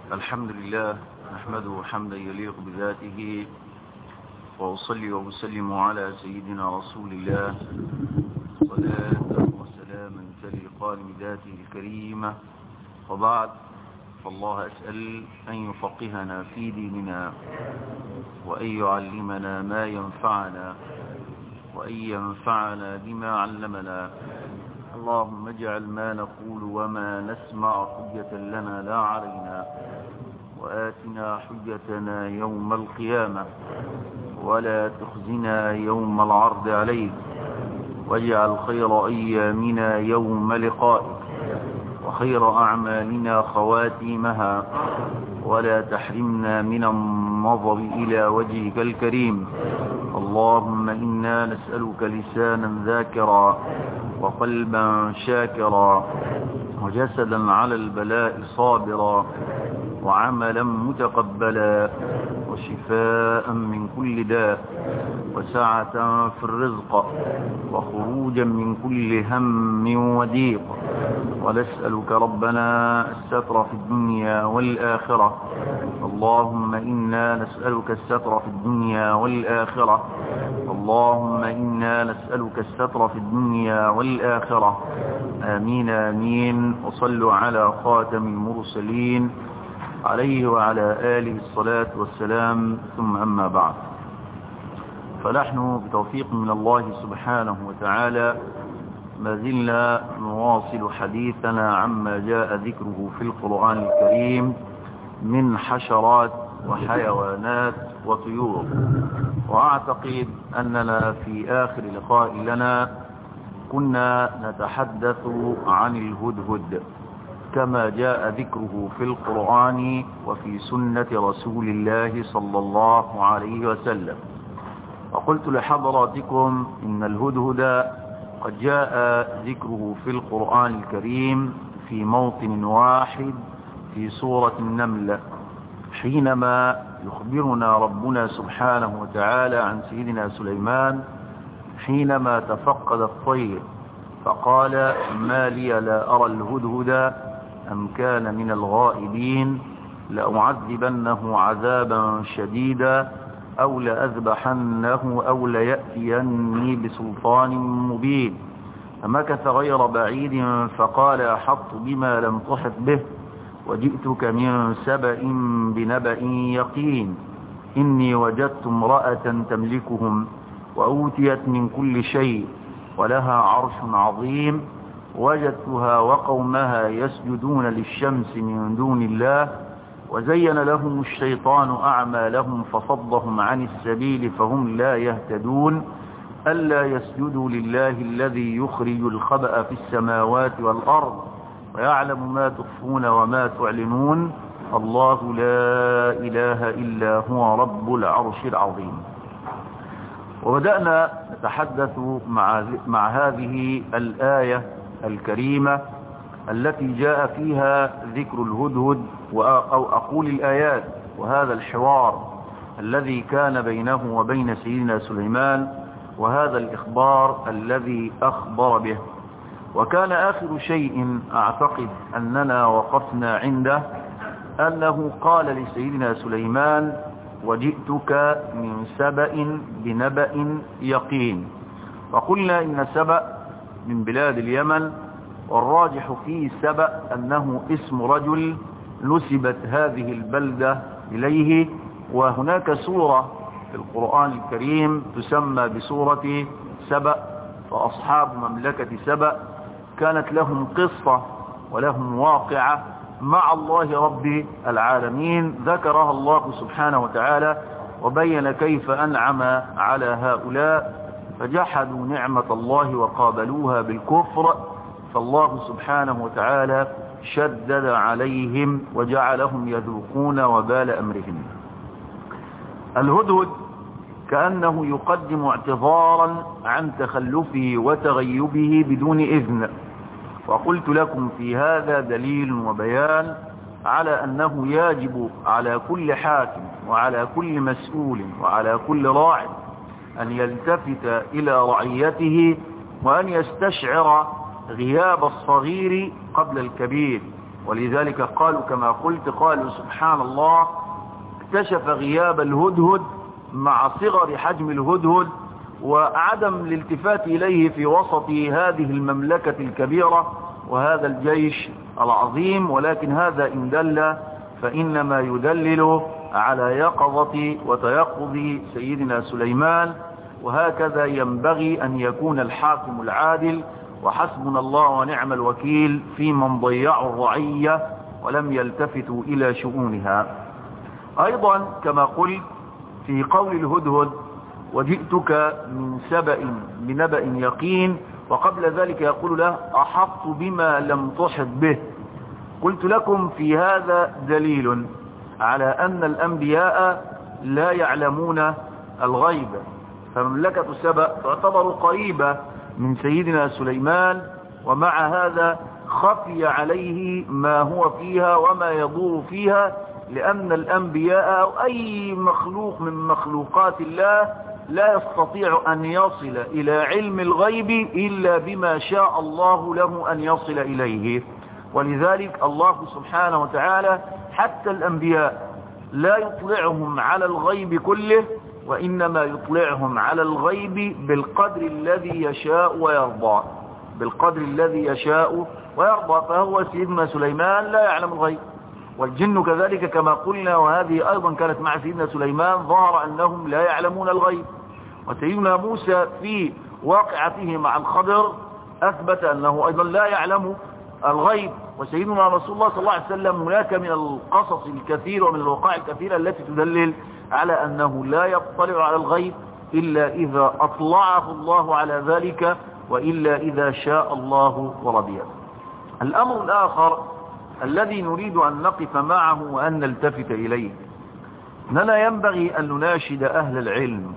الحمد لله نحمده حمدا يليق بذاته وأصلي وأسلم على سيدنا رسول الله صلاة وسلاما تليقان بذاته الكريمة وبعد فالله أسأل أن يفقهنا في ديننا وأن يعلمنا ما ينفعنا وأن ينفعنا بما علمنا اللهم اجعل ما نقول وما نسمع حجة لنا لا علينا وآتنا حجتنا يوم القيامة ولا تخزنا يوم العرض عليك واجعل خير أيامنا يوم لقائك وخير أعمالنا خواتيمها ولا تحرمنا من النظر إلى وجهك الكريم اللهم إنا نسألك لسانا ذاكرا وقلبا شاكرا وجسدا على البلاء صابرا وعملا متقبلا وشفاء من كل داء وسعة في الرزق وخروجا من كل هم وضيق ونسألك ربنا الستر في الدنيا والآخرة اللهم إنا نسألك الستر في الدنيا والآخرة اللهم إنا نسألك الستر في الدنيا والآخرة آمين آمين وصلوا على خاتم المرسلين عليه وعلى آله الصلاة والسلام ثم أما بعد فنحن بتوفيق من الله سبحانه وتعالى ما زلنا نواصل حديثنا عما جاء ذكره في القرآن الكريم من حشرات وحيوانات وطيور وأعتقد أننا في آخر لقاء لنا كنا نتحدث عن الهدهد كما جاء ذكره في القرآن وفي سنة رسول الله صلى الله عليه وسلم وقلت لحضراتكم إن الهدهد قد جاء ذكره في القرآن الكريم في موطن واحد في سورة النمل حينما يخبرنا ربنا سبحانه وتعالى عن سيدنا سليمان حينما تفقد الطير فقال ما لي لا أرى الهدهد أم كان من الغائبين لأعذبنه عذابا شديدا أو لأذبحنه أو ليأتيني بسلطان مبين فمكث غير بعيد فقال أحط بما لم تحط به وجئتك من سبأ بنبأ يقين إني وجدت امرأة تملكهم وأوتيت من كل شيء ولها عرش عظيم وجدتها وقومها يسجدون للشمس من دون الله وزين لهم الشيطان أعمالهم فصدهم عن السبيل فهم لا يهتدون ألا يسجدوا لله الذي يخرج الخبأ في السماوات والأرض ويعلم ما تخفون وما تعلنون الله لا إله إلا هو رب العرش العظيم وبدأنا نتحدث مع, مع هذه الآية الكريمة التي جاء فيها ذكر الهدهد أو أقول الآيات وهذا الحوار الذي كان بينه وبين سيدنا سليمان وهذا الإخبار الذي أخبر به وكان آخر شيء أعتقد أننا وقفنا عنده أنه قال لسيدنا سليمان وجئتك من سبأ بنبأ يقين وقلنا إن سبأ من بلاد اليمن والراجح في سبأ أنه اسم رجل نسبت هذه البلدة إليه وهناك سورة في القرآن الكريم تسمى بسورة سبأ فأصحاب مملكة سبأ كانت لهم قصة ولهم واقعة مع الله رب العالمين ذكرها الله سبحانه وتعالى وبين كيف أنعم على هؤلاء فجحدوا نعمة الله وقابلوها بالكفر فالله سبحانه وتعالى شدد عليهم وجعلهم يذوقون وبال أمرهم الهدهد كأنه يقدم اعتذارا عن تخلفه وتغيبه بدون إذن وقلت لكم في هذا دليل وبيان على أنه يجب على كل حاكم وعلى كل مسؤول وعلى كل راع أن يلتفت إلى رعيته وأن يستشعر غياب الصغير قبل الكبير ولذلك قالوا كما قلت قالوا سبحان الله اكتشف غياب الهدهد مع صغر حجم الهدهد وعدم الالتفات إليه في وسط هذه المملكة الكبيرة وهذا الجيش العظيم ولكن هذا إن دل فإنما يدلل على يقظة وتيقظ سيدنا سليمان وهكذا ينبغي أن يكون الحاكم العادل وحسبنا الله ونعم الوكيل في من ضيعوا الرعية ولم يلتفتوا إلى شؤونها أيضا كما قلت في قول الهدهد وجئتك من سبأ بنبأ يقين وقبل ذلك يقول له أحط بما لم تحط به قلت لكم في هذا دليل على أن الأنبياء لا يعلمون الغيب فمملكة سبأ تعتبر قريبة من سيدنا سليمان ومع هذا خفي عليه ما هو فيها وما يدور فيها لأن الأنبياء أو أي مخلوق من مخلوقات الله لا يستطيع أن يصل إلى علم الغيب إلا بما شاء الله له أن يصل إليه ولذلك الله سبحانه وتعالى حتى الأنبياء لا يطلعهم على الغيب كله وإنما يطلعهم على الغيب بالقدر الذي يشاء ويرضى بالقدر الذي يشاء ويرضى فهو سيدنا سليمان لا يعلم الغيب والجن كذلك كما قلنا وهذه أيضا كانت مع سيدنا سليمان ظهر أنهم لا يعلمون الغيب وسيدنا موسى في واقعته مع الخضر أثبت أنه أيضا لا يعلم الغيب وسيدنا رسول الله صلى الله عليه وسلم هناك من القصص الكثير ومن الوقائع الكثيرة التي تدلل على أنه لا يطلع على الغيب إلا إذا أطلعه الله على ذلك وإلا إذا شاء الله ورضيه الأمر الآخر الذي نريد أن نقف معه وأن نلتفت إليه أننا ينبغي أن نناشد أهل العلم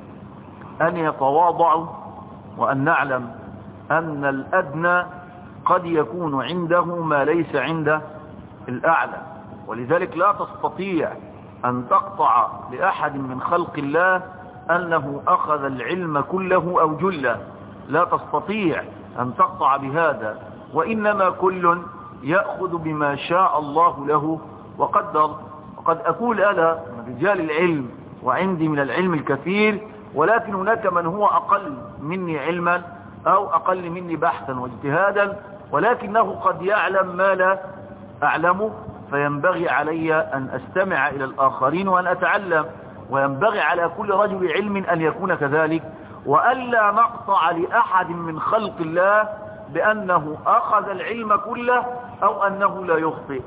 أن يتواضعوا وأن نعلم أن الأدنى قد يكون عنده ما ليس عند الأعلى ولذلك لا تستطيع أن تقطع لأحد من خلق الله أنه أخذ العلم كله أو جله لا تستطيع أن تقطع بهذا وإنما كل يأخذ بما شاء الله له وقدر وقد أقول أنا من رجال العلم وعندي من العلم الكثير ولكن هناك من هو أقل مني علما أو أقل مني بحثا واجتهادا ولكنه قد يعلم ما لا أعلمه فينبغي علي أن أستمع إلى الآخرين وأن أتعلم وينبغي على كل رجل علم أن يكون كذلك وألا نقطع لأحد من خلق الله بأنه أخذ العلم كله أو أنه لا يخطئ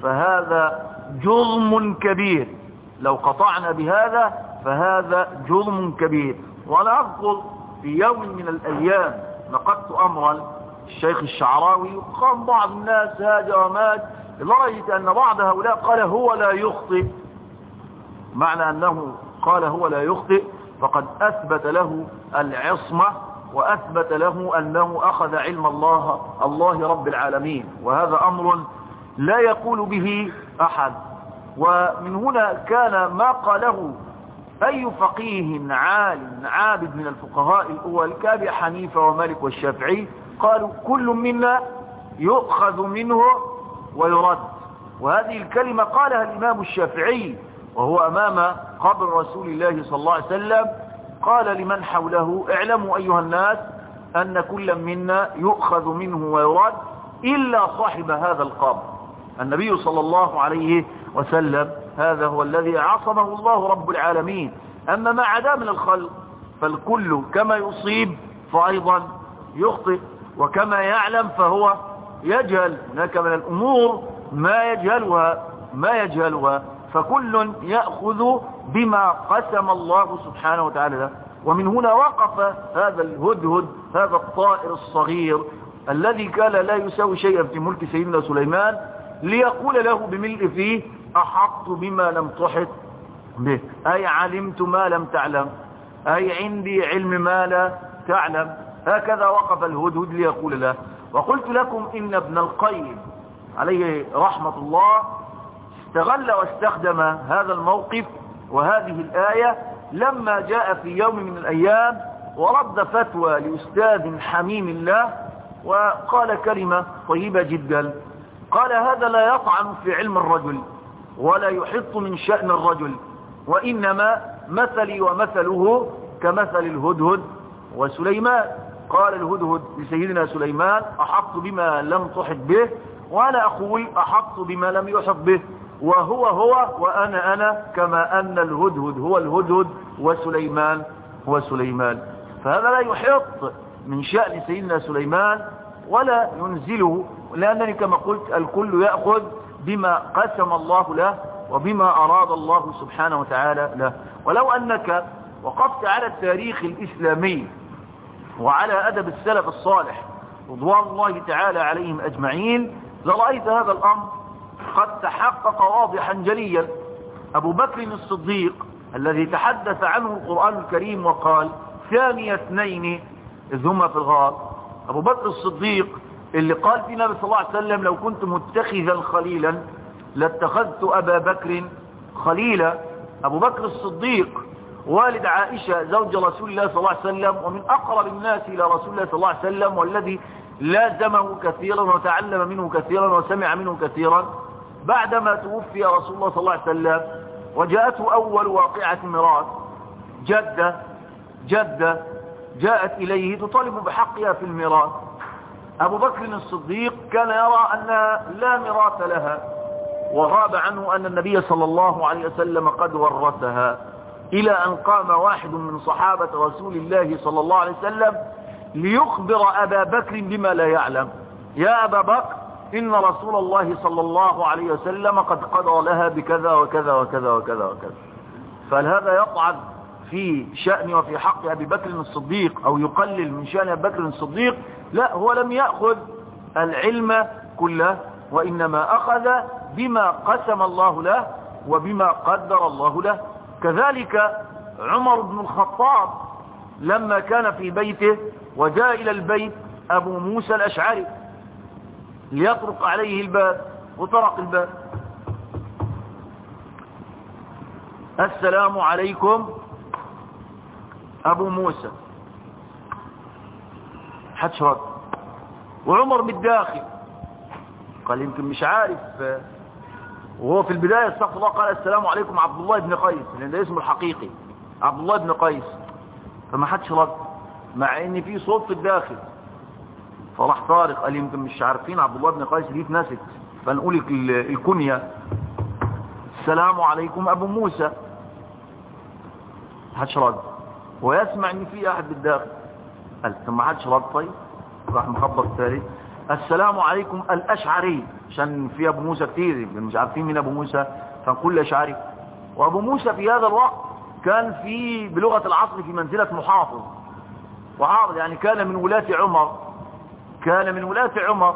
فهذا جرم كبير لو قطعنا بهذا فهذا جرم كبير وأنا أذكر في يوم من الأيام نقدت أمرا الشيخ الشعراوي وقام بعض الناس هاجر ومات لدرجة أن بعض هؤلاء قال هو لا يخطئ معنى أنه قال هو لا يخطئ فقد أثبت له العصمة وأثبت له أنه أخذ علم الله الله رب العالمين وهذا أمر لا يقول به أحد ومن هنا كان ما قاله أي فقيه عالم عابد من الفقهاء الأول كابي حنيفة ومالك والشافعي قالوا كل منا يؤخذ منه ويرد وهذه الكلمة قالها الإمام الشافعي وهو أمام قبر رسول الله صلى الله عليه وسلم قال لمن حوله اعلموا أيها الناس أن كل منا يؤخذ منه ويرد إلا صاحب هذا القبر النبي صلى الله عليه وسلم هذا هو الذي عصمه الله رب العالمين أما ما عدا من الخلق فالكل كما يصيب فأيضا يخطئ وكما يعلم فهو يجهل هناك من الأمور ما يجهلها ما يجهلها فكل يأخذ بما قسم الله سبحانه وتعالى له ومن هنا وقف هذا الهدهد هذا الطائر الصغير الذي كان لا يساوي شيئا في ملك سيدنا سليمان ليقول له بملء فيه أحط بما لم تحط به أي علمت ما لم تعلم أي عندي علم ما لا تعلم هكذا وقف الهدهد ليقول له وقلت لكم إن ابن القيم عليه رحمة الله استغل واستخدم هذا الموقف وهذه الآية لما جاء في يوم من الأيام ورد فتوى لأستاذ حميم الله وقال كلمة طيبة جدا قال هذا لا يطعن في علم الرجل ولا يحط من شأن الرجل وإنما مثلي ومثله كمثل الهدهد وسليمان قال الهدهد لسيدنا سليمان أحط بما لم تحط به وأنا أقول أحط بما لم يحط به وهو هو وأنا أنا كما أن الهدهد هو الهدهد وسليمان هو سليمان فهذا لا يحط من شأن سيدنا سليمان ولا ينزله لأنني كما قلت الكل يأخذ بما قسم الله له وبما أراد الله سبحانه وتعالى له ولو أنك وقفت على التاريخ الإسلامي وعلى أدب السلف الصالح رضوان الله تعالى عليهم أجمعين لرأيت هذا الأمر قد تحقق واضحا جليا أبو بكر الصديق الذي تحدث عنه القرآن الكريم وقال ثاني اثنين إذ هما في الغار أبو بكر الصديق اللي قال في النبي صلى الله عليه وسلم لو كنت متخذا خليلا لاتخذت أبا بكر خليلا أبو بكر الصديق والد عائشة زوج رسول الله صلى الله عليه وسلم ومن أقرب الناس إلى رسول الله صلى الله عليه وسلم والذي لازمه كثيرا وتعلم منه كثيرا وسمع منه كثيرا بعدما توفي رسول الله صلى الله عليه وسلم وجاءته أول واقعة ميراث جدة جدة جاءت إليه تطالب بحقها في الميراث أبو بكر الصديق كان يرى أن لا ميراث لها وغاب عنه أن النبي صلى الله عليه وسلم قد ورثها إلى أن قام واحد من صحابة رسول الله صلى الله عليه وسلم ليخبر أبا بكر بما لا يعلم يا أبا بكر إن رسول الله صلى الله عليه وسلم قد قضى لها بكذا وكذا وكذا وكذا وكذا فهل هذا يطعن في شأن وفي حق أبي بكر الصديق أو يقلل من شأن أبي بكر الصديق لا هو لم يأخذ العلم كله وإنما أخذ بما قسم الله له وبما قدر الله له كذلك عمر بن الخطاب لما كان في بيته وجاء إلى البيت أبو موسى الأشعري ليطرق عليه الباب وطرق الباب السلام عليكم أبو موسى حدش رد وعمر بالداخل قال يمكن مش عارف وهو في البداية استغفر الله قال السلام عليكم عبد الله بن قيس لأن ده اسمه الحقيقي عبد الله بن قيس فما حدش رد مع ان في صوت في الداخل فراح طارق قال يمكن مش عارفين عبد الله بن قيس دي اتنست فنقول الكنية السلام عليكم ابو موسى حدش رد ويسمع ان في احد بالداخل قال ما حدش رد طيب راح مخبط ثالث السلام عليكم الاشعري عشان في ابو موسى كتير مش عارفين مين ابو موسى فنقول الاشعري وابو موسى في هذا الوقت كان في بلغة العصر في منزلة محافظ وعارض يعني كان من ولاة عمر كان من ولاة عمر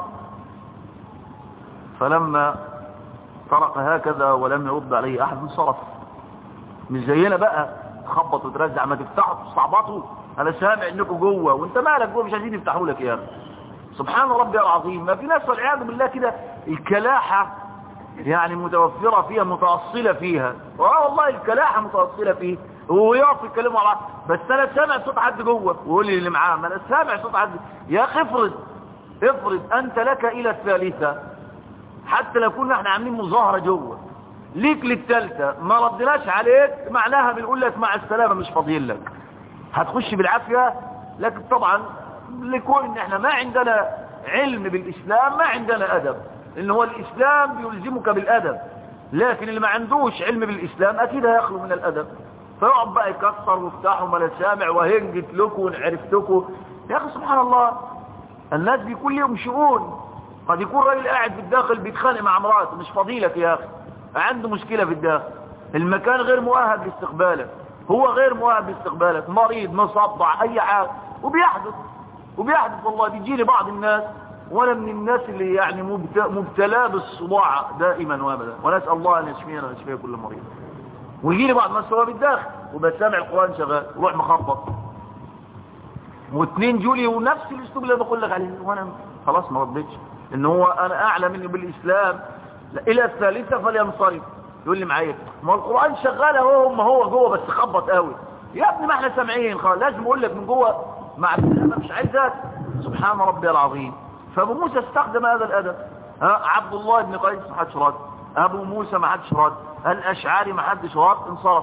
فلما طرق هكذا ولم يرد عليه احد انصرف مش زينا بقى تخبط وترزع ما تفتحوا تستعبطوا انا سامع انكم جوه وانت مالك جوه مش عايزين يفتحوا لك يا اخي سبحان ربي العظيم ما في ناس والعياذ بالله كده الكلاحة يعني متوفرة فيها متأصلة فيها اه والله الكلاحة متأصلة فيه ويقف يتكلموا على بس انا سامع صوت حد جوه ويقول لي اللي معاه ما انا سامع صوت حد يا اخي افرض افرض انت لك الى الثالثة حتى لو كنا احنا عاملين مظاهرة جوه ليك للثالثة ما ردناش عليك معناها بنقول لك مع السلامة مش فاضيين لك هتخش بالعافية لكن طبعا لكون ان احنا ما عندنا علم بالاسلام ما عندنا ادب ان هو الاسلام بيلزمك بالادب لكن اللي ما عندوش علم بالاسلام اكيد هيخلو من الادب فيقعد بقى يكسر ويفتح وما انا سامع وهنجت لكم وعرفتكم يا اخي سبحان الله الناس بيكون لهم شؤون قد يكون راجل قاعد في الداخل بيتخانق مع مراته مش فضيلك يا اخي عنده مشكلة في الداخل المكان غير مؤهل لاستقبالك هو غير مؤهل لاستقبالك مريض مصدع اي حاجة وبيحدث وبيحدث والله بيجيني بعض الناس وانا من الناس اللي يعني مبتلى بالصداع دائما وابدا ونسال الله ان يشفينا ويشفي كل مريض ويجيني بعض الناس هو بالداخل وبسامع القران شغال روح مخبط واثنين جولي ونفس الاسلوب اللي بقول لك عليه وانا خلاص ما ردتش ان هو انا اعلى منه بالاسلام الى الثالثه فلينصرف يقول لي معايا ما القران شغال اهو ما هو جوه بس خبط قوي يا ابني ما احنا سامعين خلاص لازم اقول لك من جوه مع السلامه مش عايزك سبحان ربي العظيم فابو موسى استخدم هذا الادب ها عبد الله بن قيس ما حدش رد ابو موسى ما حدش رد الاشعري ما حدش رد انصرف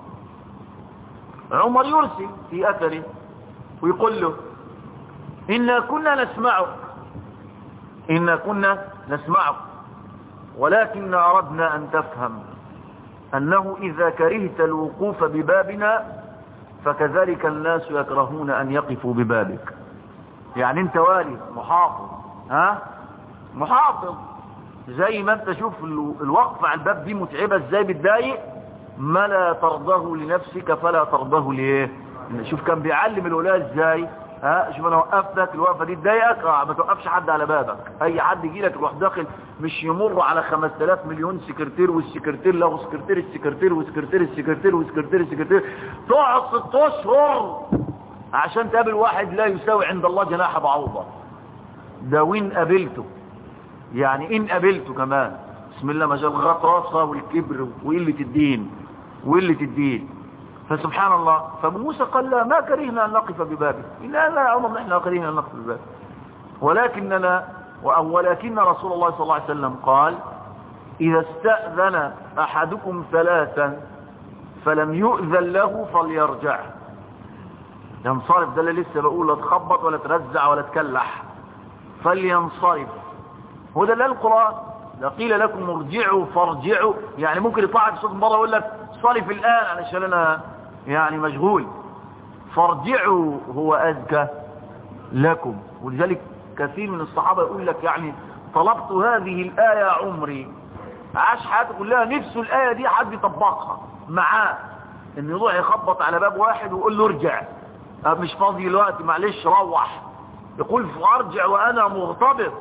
عمر يرسل في اثره ويقول له إنا كنا نسمعك إنا كنا نسمعك ولكن أردنا أن تفهم أنه إذا كرهت الوقوف ببابنا فكذلك الناس يكرهون أن يقفوا ببابك يعني أنت والي محافظ ها محافظ زي ما أنت شوف الوقف على الباب دي متعبة ازاي بتضايق ما لا ترضاه لنفسك فلا ترضاه ليه شوف كان بيعلم الولاة ازاي ها شوف انا وقفتك الوقفه دي تضايقك اه ما توقفش حد على بابك اي حد يجي لك يروح داخل مش يمر على 5000 مليون سكرتير والسكرتير له سكرتير السكرتير والسكرتير السكرتير والسكرتير السكرتير تقعد ست اشهر عشان تقابل واحد لا يساوي عند الله جناح بعوضه ده وين قابلته يعني ان قابلته كمان بسم الله ما شاء الله الغطرسه والكبر وقله الدين وقله الدين فسبحان الله فموسى قال لا ما كرهنا أن نقف ببابه لا لا عمر نحن كرهنا أن نقف ببابه ولكننا ولكن رسول الله صلى الله عليه وسلم قال إذا استأذن أحدكم ثلاثا فلم يؤذن له فليرجع ينصرف ده اللي لسه بقول لا تخبط ولا ترزع ولا تكلح فلينصرف هو ده اللي القرآن لا قيل لكم ارجعوا فارجعوا يعني ممكن يطلعك صوت مرة يقول لك صرف الآن علشان أنا يعني مشغول فارجعوا هو أزكى لكم ولذلك كثير من الصحابة يقول لك يعني طلبت هذه الآية عمري عاش حياته كلها نفسه الآية دي حد يطبقها معاه ان يروح يخبط على باب واحد ويقول له ارجع مش فاضي دلوقتي معلش روح يقول فارجع وانا مرتبط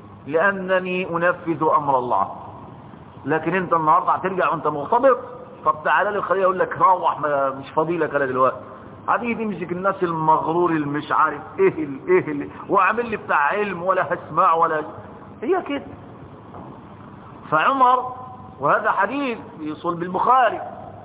لانني انفذ امر الله لكن انت النهارده هترجع وانت مرتبط طب تعالى لي خليني اقول لك روح مش فاضي لك انا دلوقتي هتيجي تمسك الناس المغرور اللي مش عارف ايه ال ايه اللي واعمل لي بتاع علم ولا هسمع ولا هي كده فعمر وهذا حديث في صلب البخاري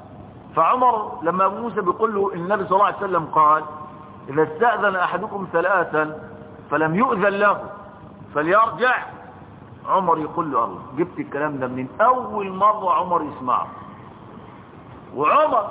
فعمر لما ابو موسى بيقول له النبي صلى الله عليه وسلم قال اذا استاذن احدكم ثلاثا فلم يؤذن له فليرجع عمر يقول له الله جبت الكلام ده من اول مره عمر يسمعه وعمر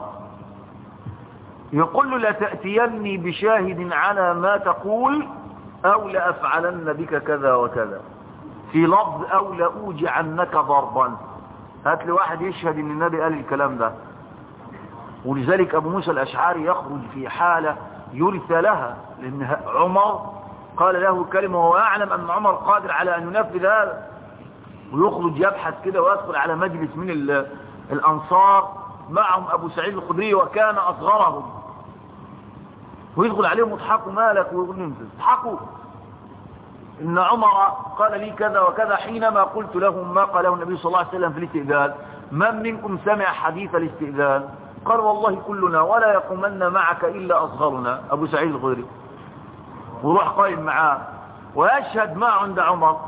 يقول له لتأتيني بشاهد على ما تقول أو لأفعلن بك كذا وكذا في لفظ أو لأوجعنك ضربا هات لي واحد يشهد ان النبي قال الكلام ده ولذلك أبو موسى الأشعري يخرج في حالة يرثى لها لأن عمر قال له كلمة وهو يعلم أن عمر قادر على أن ينفذ هذا ويخرج يبحث كده ويدخل على مجلس من الأنصار معهم أبو سعيد الخدري وكان أصغرهم ويدخل عليهم اضحكوا مالك ويقول لهم اضحكوا إن عمر قال لي كذا وكذا حينما قلت لهم ما قاله النبي صلى الله عليه وسلم في الاستئذان من منكم سمع حديث الاستئذان قال والله كلنا ولا يقومن معك إلا أصغرنا أبو سعيد الخدري وروح قائم معاه ويشهد ما عند عمر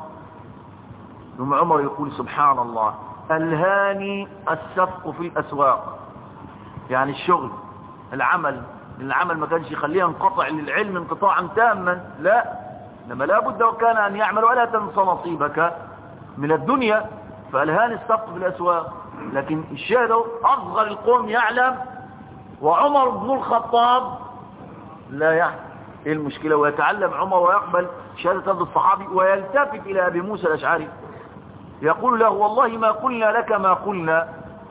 ثم عمر يقول سبحان الله الهاني السفق في الأسواق يعني الشغل العمل العمل ما كانش يخليه ينقطع للعلم انقطاعا تاما لا لما لا بد وكان أن يعمل ولا تنسى نصيبك من الدنيا فالهاني السفق في الأسواق لكن الشاهد أصغر القوم يعلم وعمر بن الخطاب لا يعلم ايه المشكلة ويتعلم عمر ويقبل شهادة هذا الصحابي ويلتفت إلى أبي موسى الأشعري يقول له والله ما قلنا لك ما قلنا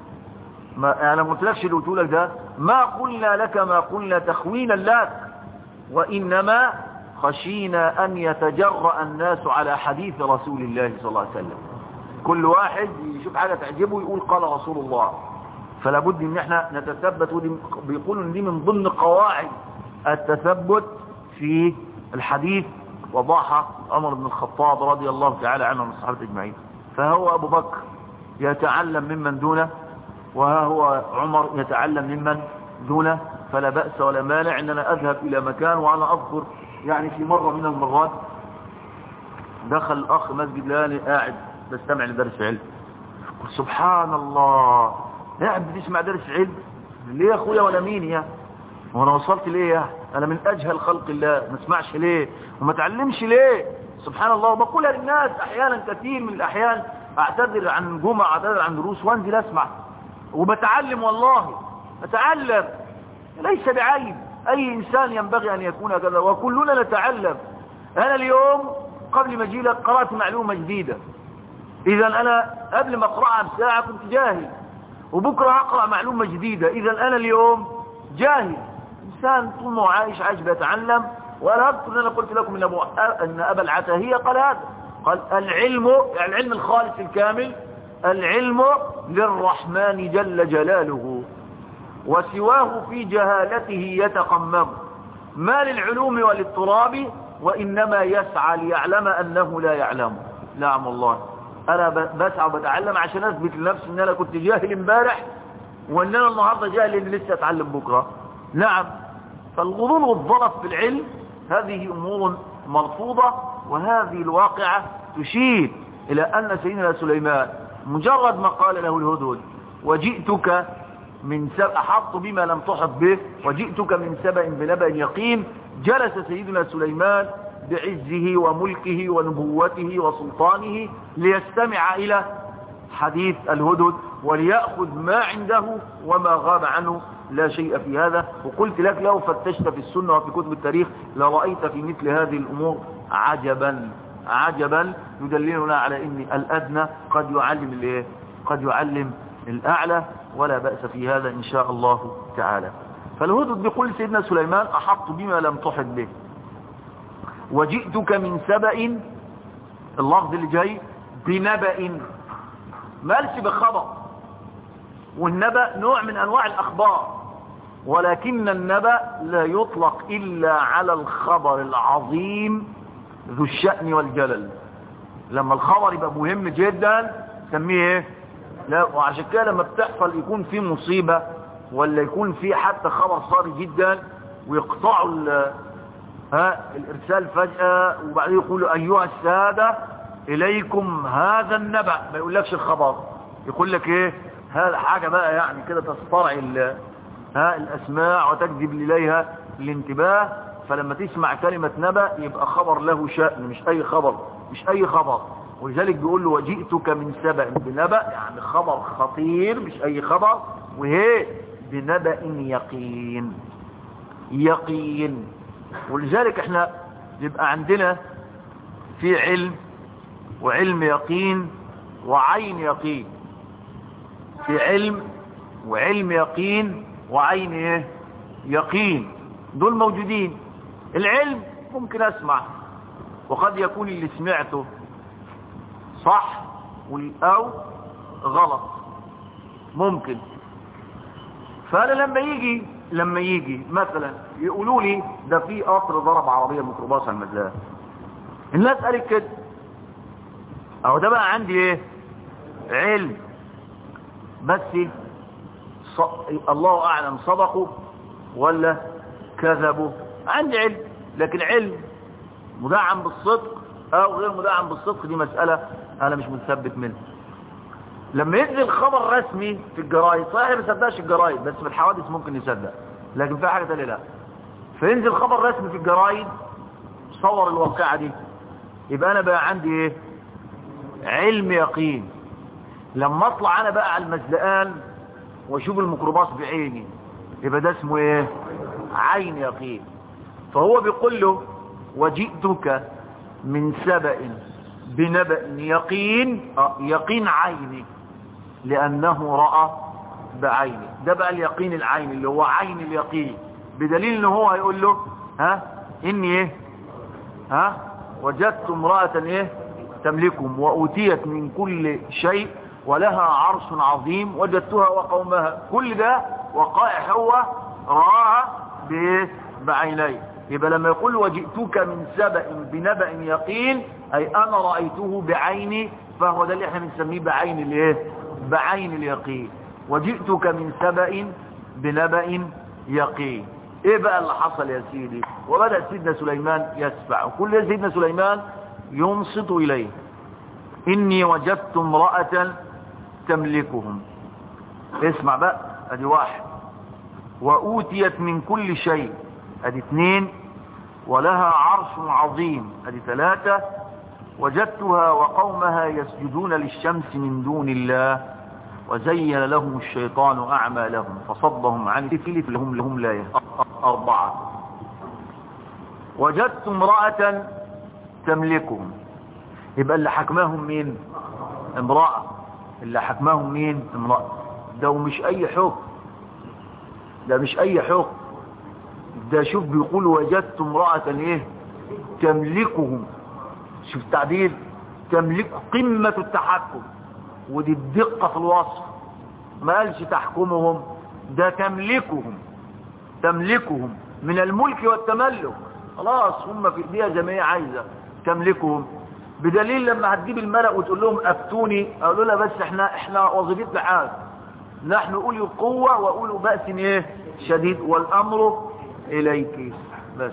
ما انا ما قلتلكش اللي قلت لك ده ما قلنا لك ما قلنا تخوينا لك وانما خشينا ان يتجرأ الناس على حديث رسول الله صلى الله عليه وسلم كل واحد يشوف حاجه تعجبه يقول قال رسول الله فلا بد ان احنا نتثبت ودي بيقولوا ان دي من ضمن قواعد التثبت في الحديث وضعها عمر بن الخطاب رضي الله تعالى عنه من الصحابه اجمعين فهو أبو بكر يتعلم ممن دونه وها هو عمر يتعلم ممن دونه فلا بأس ولا مانع ان انا اذهب الى مكان وانا اذكر يعني في مرة من المرات دخل الاخ مسجد لاني قاعد بستمع لدرس علم سبحان الله قاعد بتسمع درس علم ليه يا اخويا ولا مين يا وانا وصلت ليه يا انا من اجهل خلق الله ما اسمعش ليه وما تعلمش ليه سبحان الله وبقولها للناس احيانا كثير من الاحيان اعتذر عن جمعة اعتذر عن دروس وانزل اسمع وبتعلم والله اتعلم ليس بعيب اي انسان ينبغي ان يكون كذا وكلنا نتعلم انا اليوم قبل ما اجي لك قرات معلومه جديده اذا انا قبل ما اقراها بساعه كنت جاهل وبكره هقرا معلومه جديده اذا انا اليوم جاهل انسان طول ما هو عايش عايش بيتعلم وانا اذكر ان انا قلت لكم ان ابو ان ابا العتاهيه قال هذا قال العلم يعني العلم الخالص الكامل العلم للرحمن جل جلاله وسواه في جهالته يتقمم ما للعلوم وللتراب وإنما يسعى ليعلم أنه لا يعلم نعم الله أنا بسعى وبتعلم عشان أثبت لنفسي أن أنا كنت جاهل امبارح وأن أنا النهاردة جاهل أن لسه أتعلم بكرة نعم فالغضون والضرف في العلم هذه أمور مرفوضة وهذه الواقعة تشير إلى أن سيدنا سليمان مجرد ما قال له الهدهد وجئتك من سبأ أحط بما لم تحط به وجئتك من سبأ بنبأ يقين جلس سيدنا سليمان بعزه وملكه ونبوته وسلطانه ليستمع إلى حديث الهدهد وليأخذ ما عنده وما غاب عنه لا شيء في هذا وقلت لك لو فتشت في السنة وفي كتب التاريخ لرأيت في مثل هذه الأمور عجبا عجبا يدللنا على ان الأدنى قد يعلم الايه قد يعلم الأعلى ولا بأس في هذا إن شاء الله تعالى فالهدد بيقول سيدنا سليمان أحط بما لم تحط به وجئتك من سبأ اللفظ اللي جاي بنبأ مالش بخبر والنبأ نوع من أنواع الأخبار ولكن النبأ لا يطلق إلا على الخبر العظيم ذو الشأن والجلل لما الخبر يبقى مهم جدا سميه ايه لا وعشان كده لما بتحصل يكون في مصيبة ولا يكون في حتى خبر صاري جدا ويقطعوا ها الارسال فجأة وبعدين يقولوا ايها السادة اليكم هذا النبأ ما يقولكش الخبر يقول لك ايه هذا حاجة بقى يعني كده تصطرع ها الاسماع وتجذب اليها الانتباه فلما تسمع كلمة نبأ يبقى خبر له شأن مش اي خبر مش اي خبر ولذلك بيقول له وجئتك من سبأ بنبأ يعني خبر خطير مش اي خبر وهي بنبأ يقين يقين ولذلك احنا يبقى عندنا في علم وعلم يقين وعين يقين في علم وعلم يقين وعين ايه يقين دول موجودين العلم ممكن اسمع وقد يكون اللي سمعته صح او غلط ممكن فانا لما يجي لما يجي مثلا يقولوا لي ده في قطر ضرب عربيه ميكروباص على المزاد الناس قالت كده اهو ده بقى عندي ايه علم بس ص... الله اعلم صدقوا ولا كذبوا عندي علم لكن علم مدعم بالصدق او غير مدعم بالصدق دي مسألة انا مش متثبت منها لما ينزل خبر رسمي في الجرايد صحيح ما يصدقش الجرايد بس في الحوادث ممكن يصدق لكن في حاجة تانية لا فينزل خبر رسمي في الجرايد صور الواقعة دي يبقى انا بقى عندي ايه علم يقين لما اطلع انا بقى على المزلقان واشوف الميكروباص بعيني يبقى ده اسمه ايه عين يقين فهو بيقول له وجئتك من سبأ بنبأ يقين اه يقين عيني لأنه رأى بعينه ده بقى اليقين العيني اللي هو عين اليقين بدليل ان هو هيقول له ها اني ايه ها وجدت امرأة ايه تملكهم وأوتيت من كل شيء ولها عرش عظيم وجدتها وقومها كل ده وقائع هو رآها بايه بعينيه يبقى لما يقول وجئتك من سبأ بنبأ يقين أي أنا رأيته بعيني فهو ده اللي احنا بنسميه بعين الايه بعين اليقين وجئتك من سبأ بنبأ يقين ايه بقى اللي حصل يا سيدي وبدأ سيدنا سليمان يسفع وكل سيدنا سليمان ينصت إليه إني وجدت امرأة تملكهم اسمع بقى ادي واحد وأوتيت من كل شيء ادي اثنين ولها عرش عظيم ادي ثلاثة وجدتها وقومها يسجدون للشمس من دون الله وزين لهم الشيطان أعمالهم فصدهم عن الفيل لهم لهم لا أربعة وجدت امرأة تملكهم يبقى اللي حكماهم مين امرأة اللي حكماهم مين امرأة ده مش اي حكم ده مش اي حكم ده شوف بيقول وجدت امرأة ايه تملكهم شوف التعبير تملك قمة التحكم ودي الدقة في الوصف ما قالش تحكمهم ده تملكهم تملكهم من الملك والتملك خلاص هم في ايديها زي ما هي عايزه تملكهم بدليل لما هتجيب الملأ وتقول لهم افتوني اقولوا لها بس احنا احنا وظيفتنا حاجه نحن اولي القوه واولي باس ايه شديد والامر اليك بس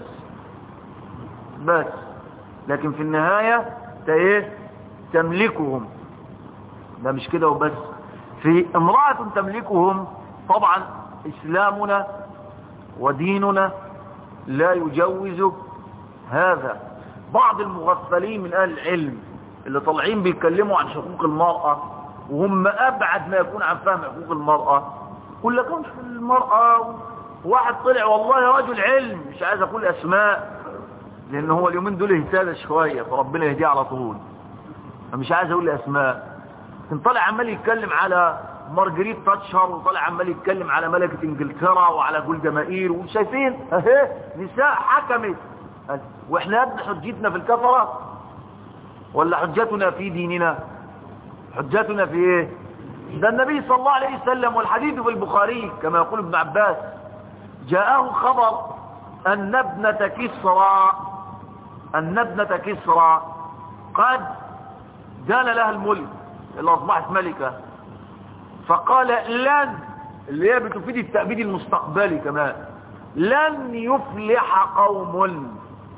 بس لكن في النهايه ايه تملكهم ده مش كده وبس في امراه تملكهم طبعا اسلامنا وديننا لا يجوز هذا بعض المغفلين من اهل العلم اللي طالعين بيتكلموا عن حقوق المرأة وهم ابعد ما يكون عن فهم حقوق المرأة يقول لك مش المرأة واحد طلع والله رجل علم مش عايز اقول اسماء لان هو اليومين دول اهتدى شوية فربنا يهديه على طول فمش عايز اقول اسماء كان طالع عمال يتكلم على مارجريت تاتشر وطالع عمال يتكلم على ملكة انجلترا وعلى جولدا مائير وشايفين اهي نساء حكمت واحنا ابن حجتنا في الكفرة ولا حجتنا في ديننا حجتنا في ايه ده النبي صلى الله عليه وسلم والحديث في البخاري كما يقول ابن عباس جاءه خبر ان ابنة كسرى ان ابنة كسرى قد دان لها الملك اللي اصبحت ملكة فقال لن اللي هي بتفيد التأبيد المستقبلي كمان لن يفلح قوم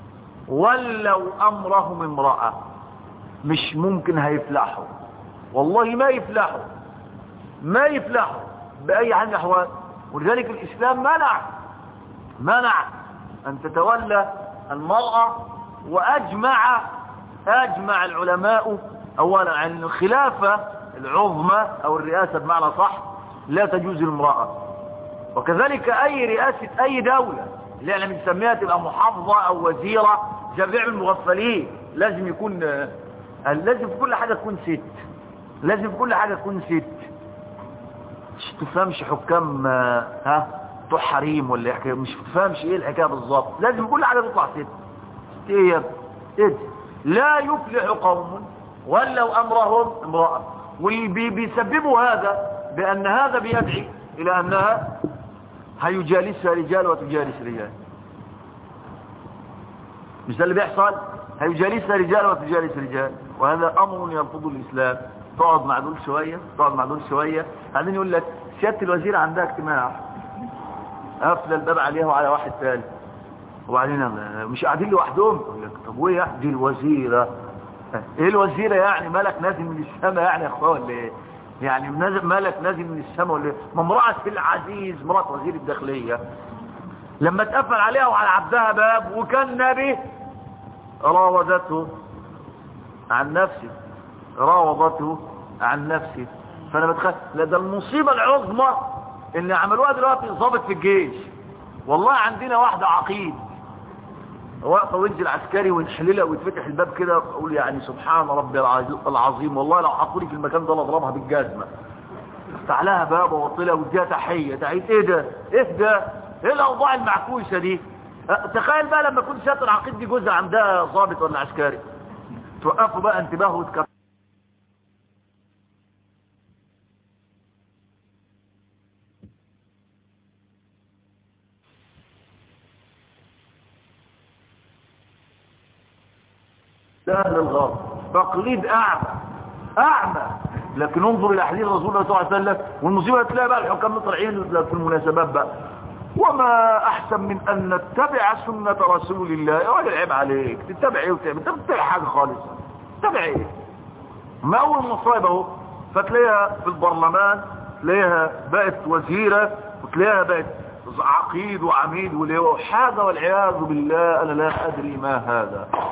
ولوا امرهم امرأة مش ممكن هيفلحوا والله ما يفلحوا ما يفلحوا بأي حال من الأحوال ولذلك الإسلام منع منع أن تتولى المرأة وأجمع أجمع العلماء أولا عن الخلافة العظمى أو الرئاسة بمعنى صح لا تجوز المرأة وكذلك أي رئاسة أي دولة اللي احنا بنسميها تبقى محافظة أو وزيرة جميع المغفلين لازم يكون لازم في كل حاجة تكون ست لازم في كل حاجة تكون ست مش تفهمش حكام ها بتوع حريم ولا حكايه مش تفهمش ايه الحكايه بالظبط لازم كل حاجه تطلع ست ست ايه يا ست لا يفلح قوم ولوا امرهم امراه واللي بيسببوا هذا بان هذا بيدعي الى انها هيجالسها رجال وتجالس رجال مش ده اللي بيحصل هيجالسها رجال وتجالس رجال وهذا امر يرفضه الاسلام تقعد مع دول شويه تقعد مع دول شويه بعدين يقول لك سياده الوزير عندها اجتماع قافله الباب عليها وعلى واحد ثاني وبعدين مش قاعدين لوحدهم يقول لك طب وايه يعني دي الوزيره ايه الوزيره يعني ملك نازل من السماء يعني يا اخوان ولا ايه يعني نازل ملك نازل من السماء ولا ايه ما امراه العزيز مرات وزير الداخليه لما اتقفل عليها وعلى عبدها باب وكان نبي راودته عن نفسه راوضته عن نفسه فانا بتخيل لا ده المصيبه العظمى اللي عملوها دلوقتي ضابط في الجيش والله عندنا واحده عقيد واقفه وجه العسكري ونحللها ويتفتح الباب كده اقول يعني سبحان ربي العظيم والله لو حطوني في المكان ده اضربها بالجزمه افتح لها باب واوطي واديها تحيه تحيه ايه ده ايه ده ايه الاوضاع المعكوسه دي تخيل بقى لما يكون سياده العقيد دي جوزها عندها ضابط ولا عسكري توقفوا بقى انتباه وتكفوا أهل الغرب تقليد أعمى أعمى لكن انظر إلى حديث رسول الله صلى الله عليه وسلم والمصيبة تلاقي بقى الحكام طالعين في المناسبات بقى وما أحسن من أن نتبع سنة رسول الله يا راجل عيب عليك تتبع إيه وتعمل أنت بتتبع حاجة خالص تتبع إيه ما أول مصيبة أهو فتلاقيها في البرلمان تلاقيها بقت وزيرة وتلاقيها بقت عقيد وعميد وليه حاجة والعياذ بالله أنا لا أدري ما هذا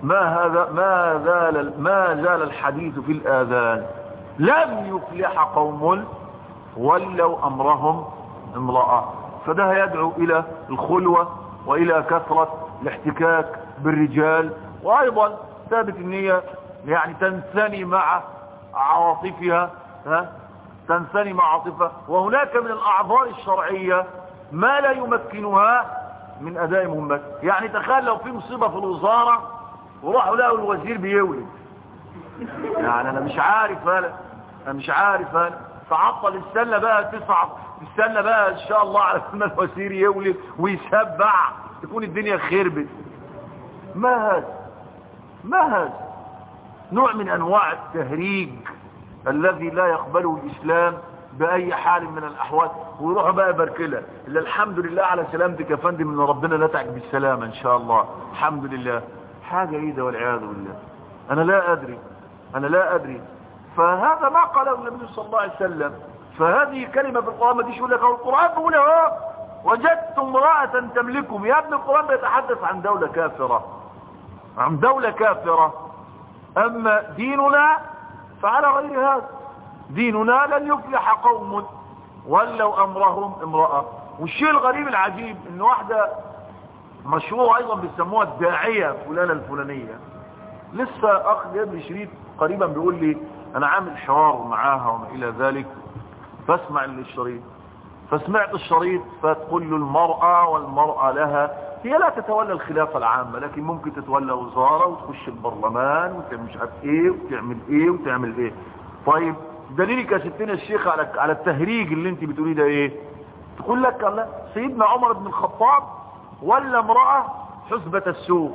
ما هذا ما زال ما زال الحديث في الآذان لم يفلح قوم ولوا أمرهم امرأة فده يدعو إلى الخلوة وإلى كثرة الاحتكاك بالرجال وأيضا ثابت ان هي يعني تنثني مع عواطفها ها تنثني مع عاطفها وهناك من الأعذار الشرعية ما لا يمكنها من أداء مهمتها يعني تخيل لو في مصيبة في الوزارة وراحوا لقوا الوزير بيولد يعني أنا مش عارف أنا أنا مش عارف أنا تعطل السنة بقى تسعة السنة بقى إن شاء الله على ما الوزير يولد ويسبع تكون الدنيا خربت ما هذا ما هذا نوع من أنواع التهريج الذي لا يقبله الإسلام بأي حال من الأحوال ويروح بقى بركلة إلا الحمد لله على سلامتك يا فندم إن ربنا نتعك بالسلامة إن شاء الله الحمد لله حاجة إيدة والعياذ بالله أنا لا أدري أنا لا أدري فهذا ما قاله النبي صلى الله عليه وسلم فهذه كلمة في القرآن ما تقول لك القرآن بيقول اهو وجدت امرأة تملكهم يا ابن القرآن بيتحدث عن دولة كافرة عن دولة كافرة أما ديننا فعلى غير هذا ديننا لن يفلح قوم ولوا أمرهم امرأة والشيء الغريب العجيب ان واحدة مشهورة ايضا بيسموها الداعية فلانة الفلانية لسه اخ جاب لي شريط قريبا بيقول لي انا عامل حوار معاها وما الى ذلك فاسمع الشريط فسمعت الشريط فتقول له المرأة والمرأة لها هي لا تتولى الخلافة العامة لكن ممكن تتولى وزارة وتخش البرلمان وتعمل مش عارف ايه وتعمل ايه وتعمل ايه طيب دليلك يا ستنا الشيخ على على التهريج اللي انت بتقوليه ده ايه تقول لك الله سيدنا عمر بن الخطاب ولا امرأة حسبة السوق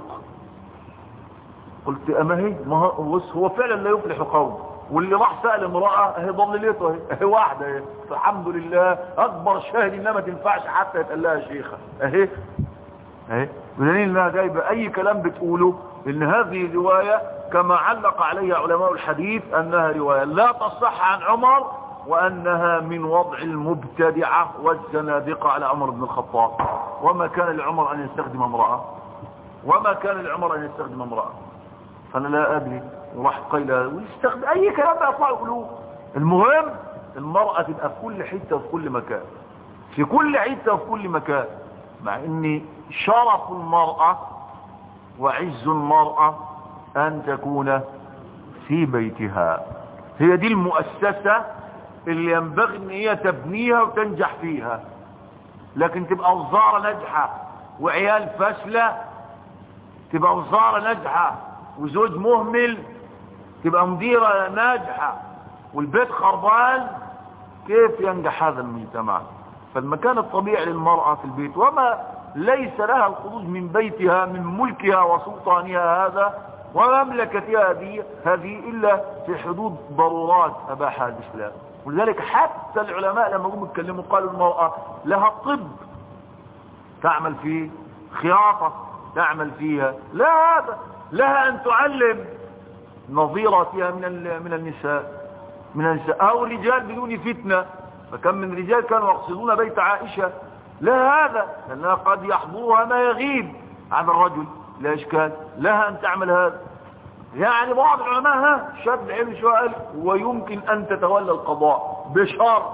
قلت اما هي ما هو بص هو فعلا لا يفلح قوم واللي راح سأل امرأة اهي ضللته اهي اهي واحدة اهي فالحمد لله اكبر شاهد انها ما تنفعش حتى يتقال لها شيخة اهي اهي بدليل انها جايبة اي كلام بتقوله ان هذه رواية كما علق عليها علماء الحديث انها رواية لا تصح عن عمر وانها من وضع المبتدعة والزنادقة على عمر بن الخطاب وما كان لعمر ان يستخدم امرأة وما كان لعمر ان يستخدم امرأة فانا لا ادري وراح قيل ويستخدم اي كلام بقى يطلع يقولوه المهم المرأة تبقى في كل حتة وفي كل مكان في كل حتة وفي كل مكان مع ان شرف المرأة وعز المرأة ان تكون في بيتها هي دي المؤسسة اللي ينبغي ان هي تبنيها وتنجح فيها لكن تبقى وزارة ناجحة وعيال فاشلة تبقى وزارة ناجحة وزوج مهمل تبقى مديرة ناجحة والبيت خربان كيف ينجح هذا المجتمع فالمكان الطبيعي للمرأة في البيت وما ليس لها الخروج من بيتها من ملكها وسلطانها هذا ومملكتها هذه هذه إلا في حدود ضرورات أباحها الإسلام ولذلك حتى العلماء لما هم يتكلموا قالوا المرأة لها طب تعمل فيه خياطة تعمل فيها لا هذا لها أن تعلم نظيرتها من من النساء من النساء أو الرجال بدون فتنة فكم من رجال كانوا يقصدون بيت عائشة لا هذا لأنها قد يحضرها ما يغيب عن الرجل لا إشكال لها أن تعمل هذا يعني بعض العلماء ها شد علم سؤال ويمكن أن تتولى القضاء بشرط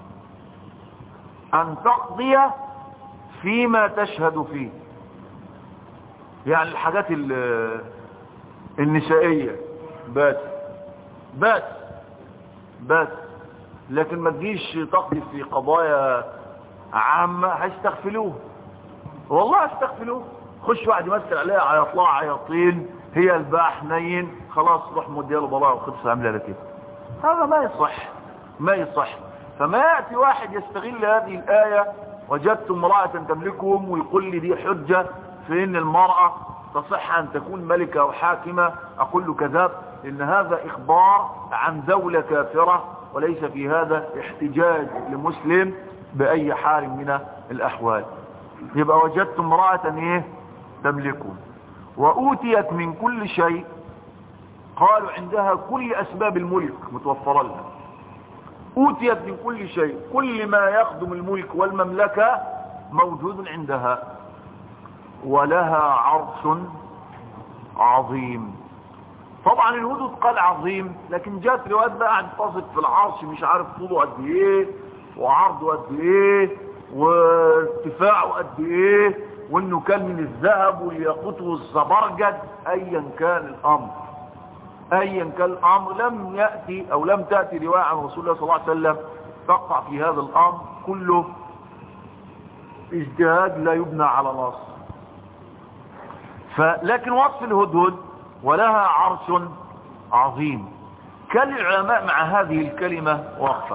أن تقضي فيما تشهد فيه يعني الحاجات النسائية بس بس بس لكن ما تجيش تقضي في قضايا عامة هيستغفلوه والله هيستغفلوه خش واحد يمثل عليها عيطلع عياطين هي الباع حنين خلاص روح مدياله بلاها وخلص عاملها لك هذا ما يصح ما يصح فما يأتي واحد يستغل هذه الآية وجدت امرأة تملكهم ويقول لي دي حجة في ان المرأة تصح ان تكون ملكة او حاكمة اقول له كذاب ان هذا اخبار عن دولة كافرة وليس في هذا احتجاج لمسلم باي حال من الاحوال يبقى وجدت امرأة ايه تملكهم واوتيت من كل شيء قالوا عندها كل اسباب الملك متوفرة لها اوتيت من كل شيء كل ما يخدم الملك والمملكة موجود عندها ولها عرش عظيم طبعا الهدود قال عظيم لكن جات روايات بقى عن تصف في العرش مش عارف طوله قد ايه وعرضه قد ايه وارتفاعه قد ايه وانه كان من الذهب والياقوت والزبرجد ايا كان الامر ايا كان الامر لم ياتي او لم تاتي روايه عن رسول الله صلى الله عليه وسلم تقع في هذا الامر كله اجتهاد لا يبنى على نص فلكن وصف الهدهد ولها عرش عظيم كان العلماء مع هذه الكلمة وقفة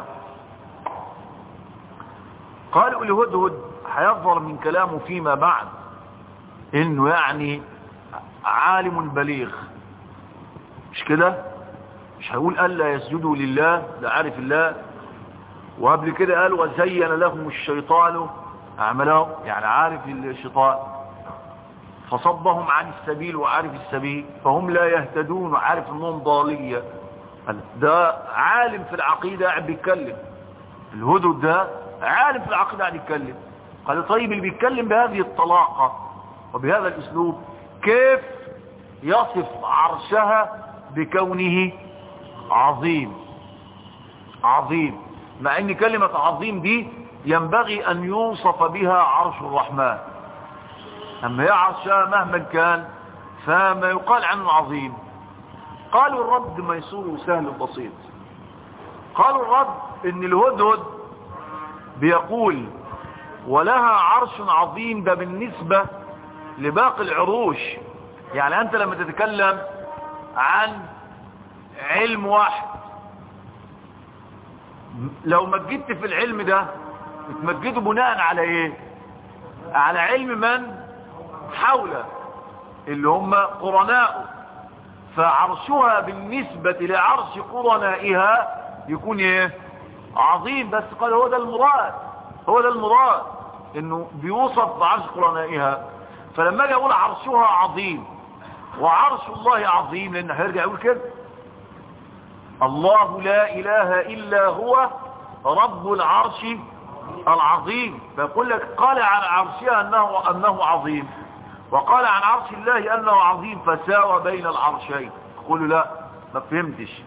قالوا الهدهد هيظهر من كلامه فيما بعد انه يعني عالم بليغ مش كده مش هيقول ألا يسجدوا لله ده عارف الله وقبل كده قال وزين لهم الشيطان أعملهم يعني عارف الشيطان فصبهم عن السبيل وعارف السبيل فهم لا يهتدون وعارف انهم ضالية ده عالم في العقيدة قاعد بيتكلم الهدد ده عالم في العقيدة قاعد يتكلم قال طيب اللي بيتكلم بهذه الطلاقة وبهذا الاسلوب كيف يصف عرشها بكونه عظيم عظيم مع ان كلمة عظيم دي ينبغي ان يوصف بها عرش الرحمن اما هي عرشها مهما كان فما يقال عنه عظيم قالوا الرد ميسور وسهل وبسيط قالوا الرد ان الهدهد بيقول ولها عرش عظيم ده بالنسبة لباقي العروش يعني انت لما تتكلم عن علم واحد لو مجدت في العلم ده تمجده بناء على ايه على علم من حوله اللي هم قرناء فعرشها بالنسبة لعرش قرنائها يكون ايه عظيم بس قال هو ده المراد هو ده المراد انه بيوصف بعرش قرنائها فلما اجي اقول عرشها عظيم وعرش الله عظيم لان هيرجع يقول كده الله لا اله الا هو رب العرش العظيم فيقول لك قال عن عرشها انه انه عظيم وقال عن عرش الله انه عظيم فساوى بين العرشين يقول لا ما فهمتش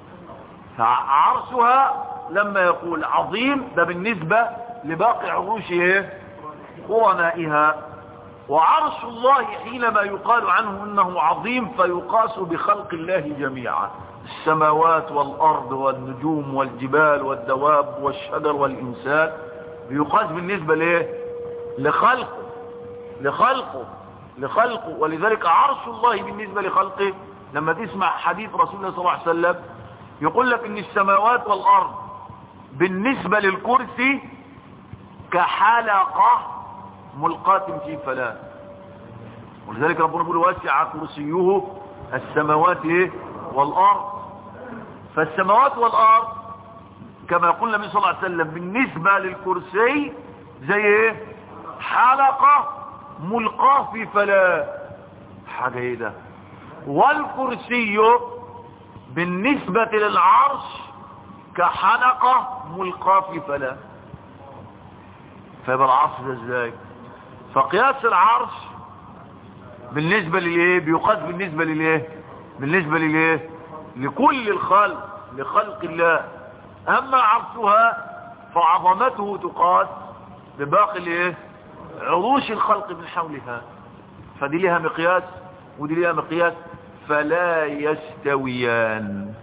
فعرشها لما يقول عظيم ده بالنسبة لباقي عروش ايه قرنائها وعرش الله حينما يقال عنه انه عظيم فيقاس بخلق الله جميعا السماوات والارض والنجوم والجبال والدواب والشجر والانسان بيقاس بالنسبة ليه لخلقه لخلقه لخلقه ولذلك عرش الله بالنسبة لخلقه لما تسمع حديث رسول الله صلى الله عليه وسلم يقول لك ان السماوات والارض بالنسبة للكرسي كحلقة ملقاة في فلاة ولذلك ربنا يقول واسع كرسيه السماوات إيه؟ والارض فالسماوات والارض كما يقول النبي صلى الله عليه وسلم بالنسبة للكرسي زي ايه حلقة ملقاه في فلاة حاجة ايه ده والكرسي بالنسبة للعرش كحلقة ملقاه في فلاة فيبقى العرش ده ازاي فقياس العرش بالنسبة للايه بيقاس بالنسبة للايه بالنسبة للايه لكل الخلق لخلق الله اما عرشها فعظمته تقاس بباقي الايه عروش الخلق من حولها فدي لها مقياس ودي لها مقياس فلا يستويان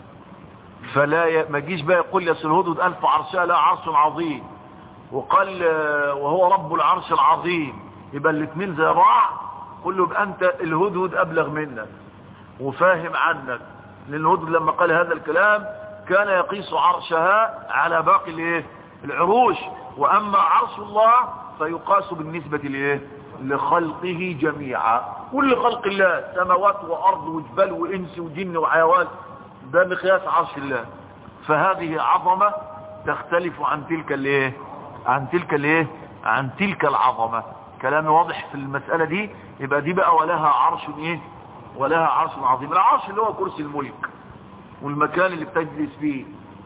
فلا ي... ما جيش بقى يقول يا الهدهد ألف عرشها لا عرش عظيم وقال وهو رب العرش العظيم يبقى الاثنين زي بعض قل له يبقى انت الهدهد ابلغ منك وفاهم عنك لان الهدهد لما قال هذا الكلام كان يقيس عرشها على باقي الايه العروش واما عرش الله فيقاس بالنسبة لايه لخلقه جميعا كل خلق الله سماوات وارض وجبال وانس وجن وحيوان ده مقياس عرش الله فهذه عظمة تختلف عن تلك الايه عن تلك الايه عن تلك العظمة كلامي واضح في المسألة دي يبقى دي بقى ولها عرش ايه ولها عرش عظيم العرش اللي هو كرسي الملك والمكان اللي بتجلس فيه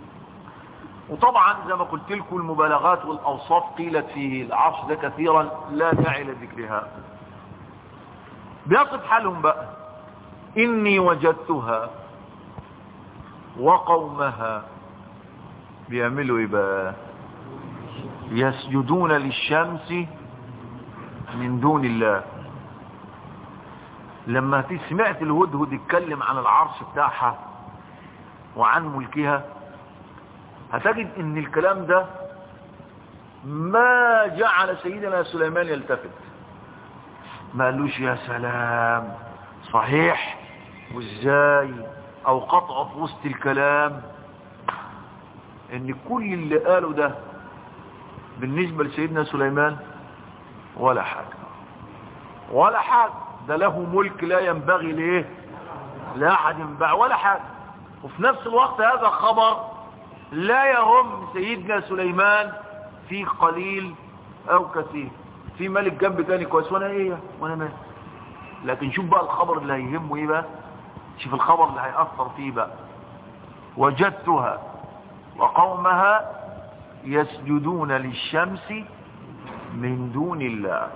وطبعا زي ما قلت لكم المبالغات والاوصاف قيلت في العرش ده كثيرا لا داعي لذكرها بيصف حالهم بقى إني وجدتها وقومها بيعملوا ايه بقى يسجدون للشمس من دون الله لما سمعت الهدهد يتكلم عن العرش بتاعها وعن ملكها هتجد ان الكلام ده ما جعل سيدنا سليمان يلتفت ما قالوش يا سلام صحيح وازاي او قطعه في وسط الكلام ان كل اللي قاله ده بالنسبة لسيدنا سليمان ولا حاجة ولا حاجة ده له ملك لا ينبغي ليه لا احد ينبع ولا حاجة وفي نفس الوقت هذا خبر لا يهم سيدنا سليمان في قليل او كثير في ملك جنب تاني كويس وانا ايه وانا مالك لكن شوف بقى الخبر اللي هيهمه ايه بقى شوف الخبر اللي هيأثر فيه بقى وجدتها وقومها يسجدون للشمس من دون الله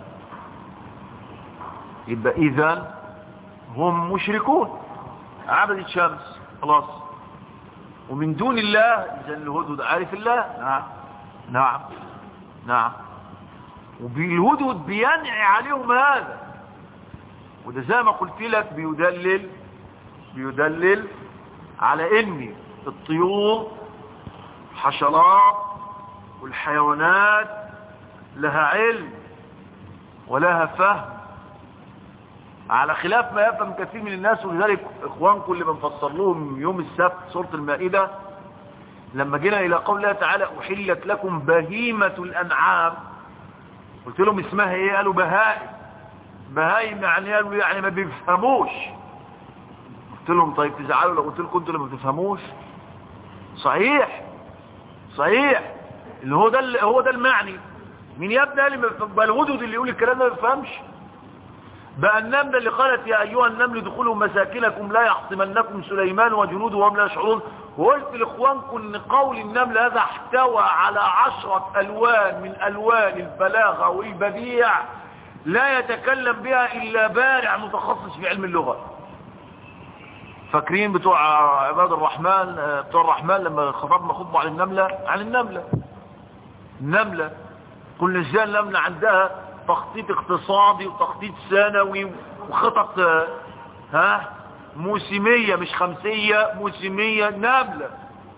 يبقى اذا هم مشركون عبد الشمس خلاص ومن دون الله اذا الهدهد عارف الله نعم نعم نعم وبالهدهد بينعي عليهم هذا وده زي ما قلت لك بيدلل بيدلل على ان الطيور حشرات والحيوانات لها علم ولها فهم على خلاف ما يفهم كثير من الناس ولذلك اخوانكم اللي بنفسر لهم يوم السبت سورة المائدة لما جينا الى قول الله تعالى احلت لكم بهيمة الانعام قلت لهم اسمها ايه قالوا بهائم بهائم يعني قالوا يعني ما بيفهموش قلت لهم طيب تزعلوا لو قلت لكم انتوا اللي ما بتفهموش صحيح صحيح اللي هو ده هو ده المعني مين يا ابني قال بقى الغدد اللي يقول الكلام ده ما بيفهمش بقى النملة اللي قالت يا ايها النمل ادخلوا مساكنكم لا يحطمنكم سليمان وجنوده وهم لا يشعرون وقلت لاخوانكم ان قول النمل هذا احتوى على عشرة الوان من الوان البلاغة والبديع لا يتكلم بها الا بارع متخصص في علم اللغة فاكرين بتوع عباد الرحمن بتوع الرحمن لما خطبنا خطبة عن النملة عن النملة النملة قلنا ازاي النملة عندها تخطيط اقتصادي وتخطيط سنوي وخطط ها موسمية مش خمسية موسمية نملة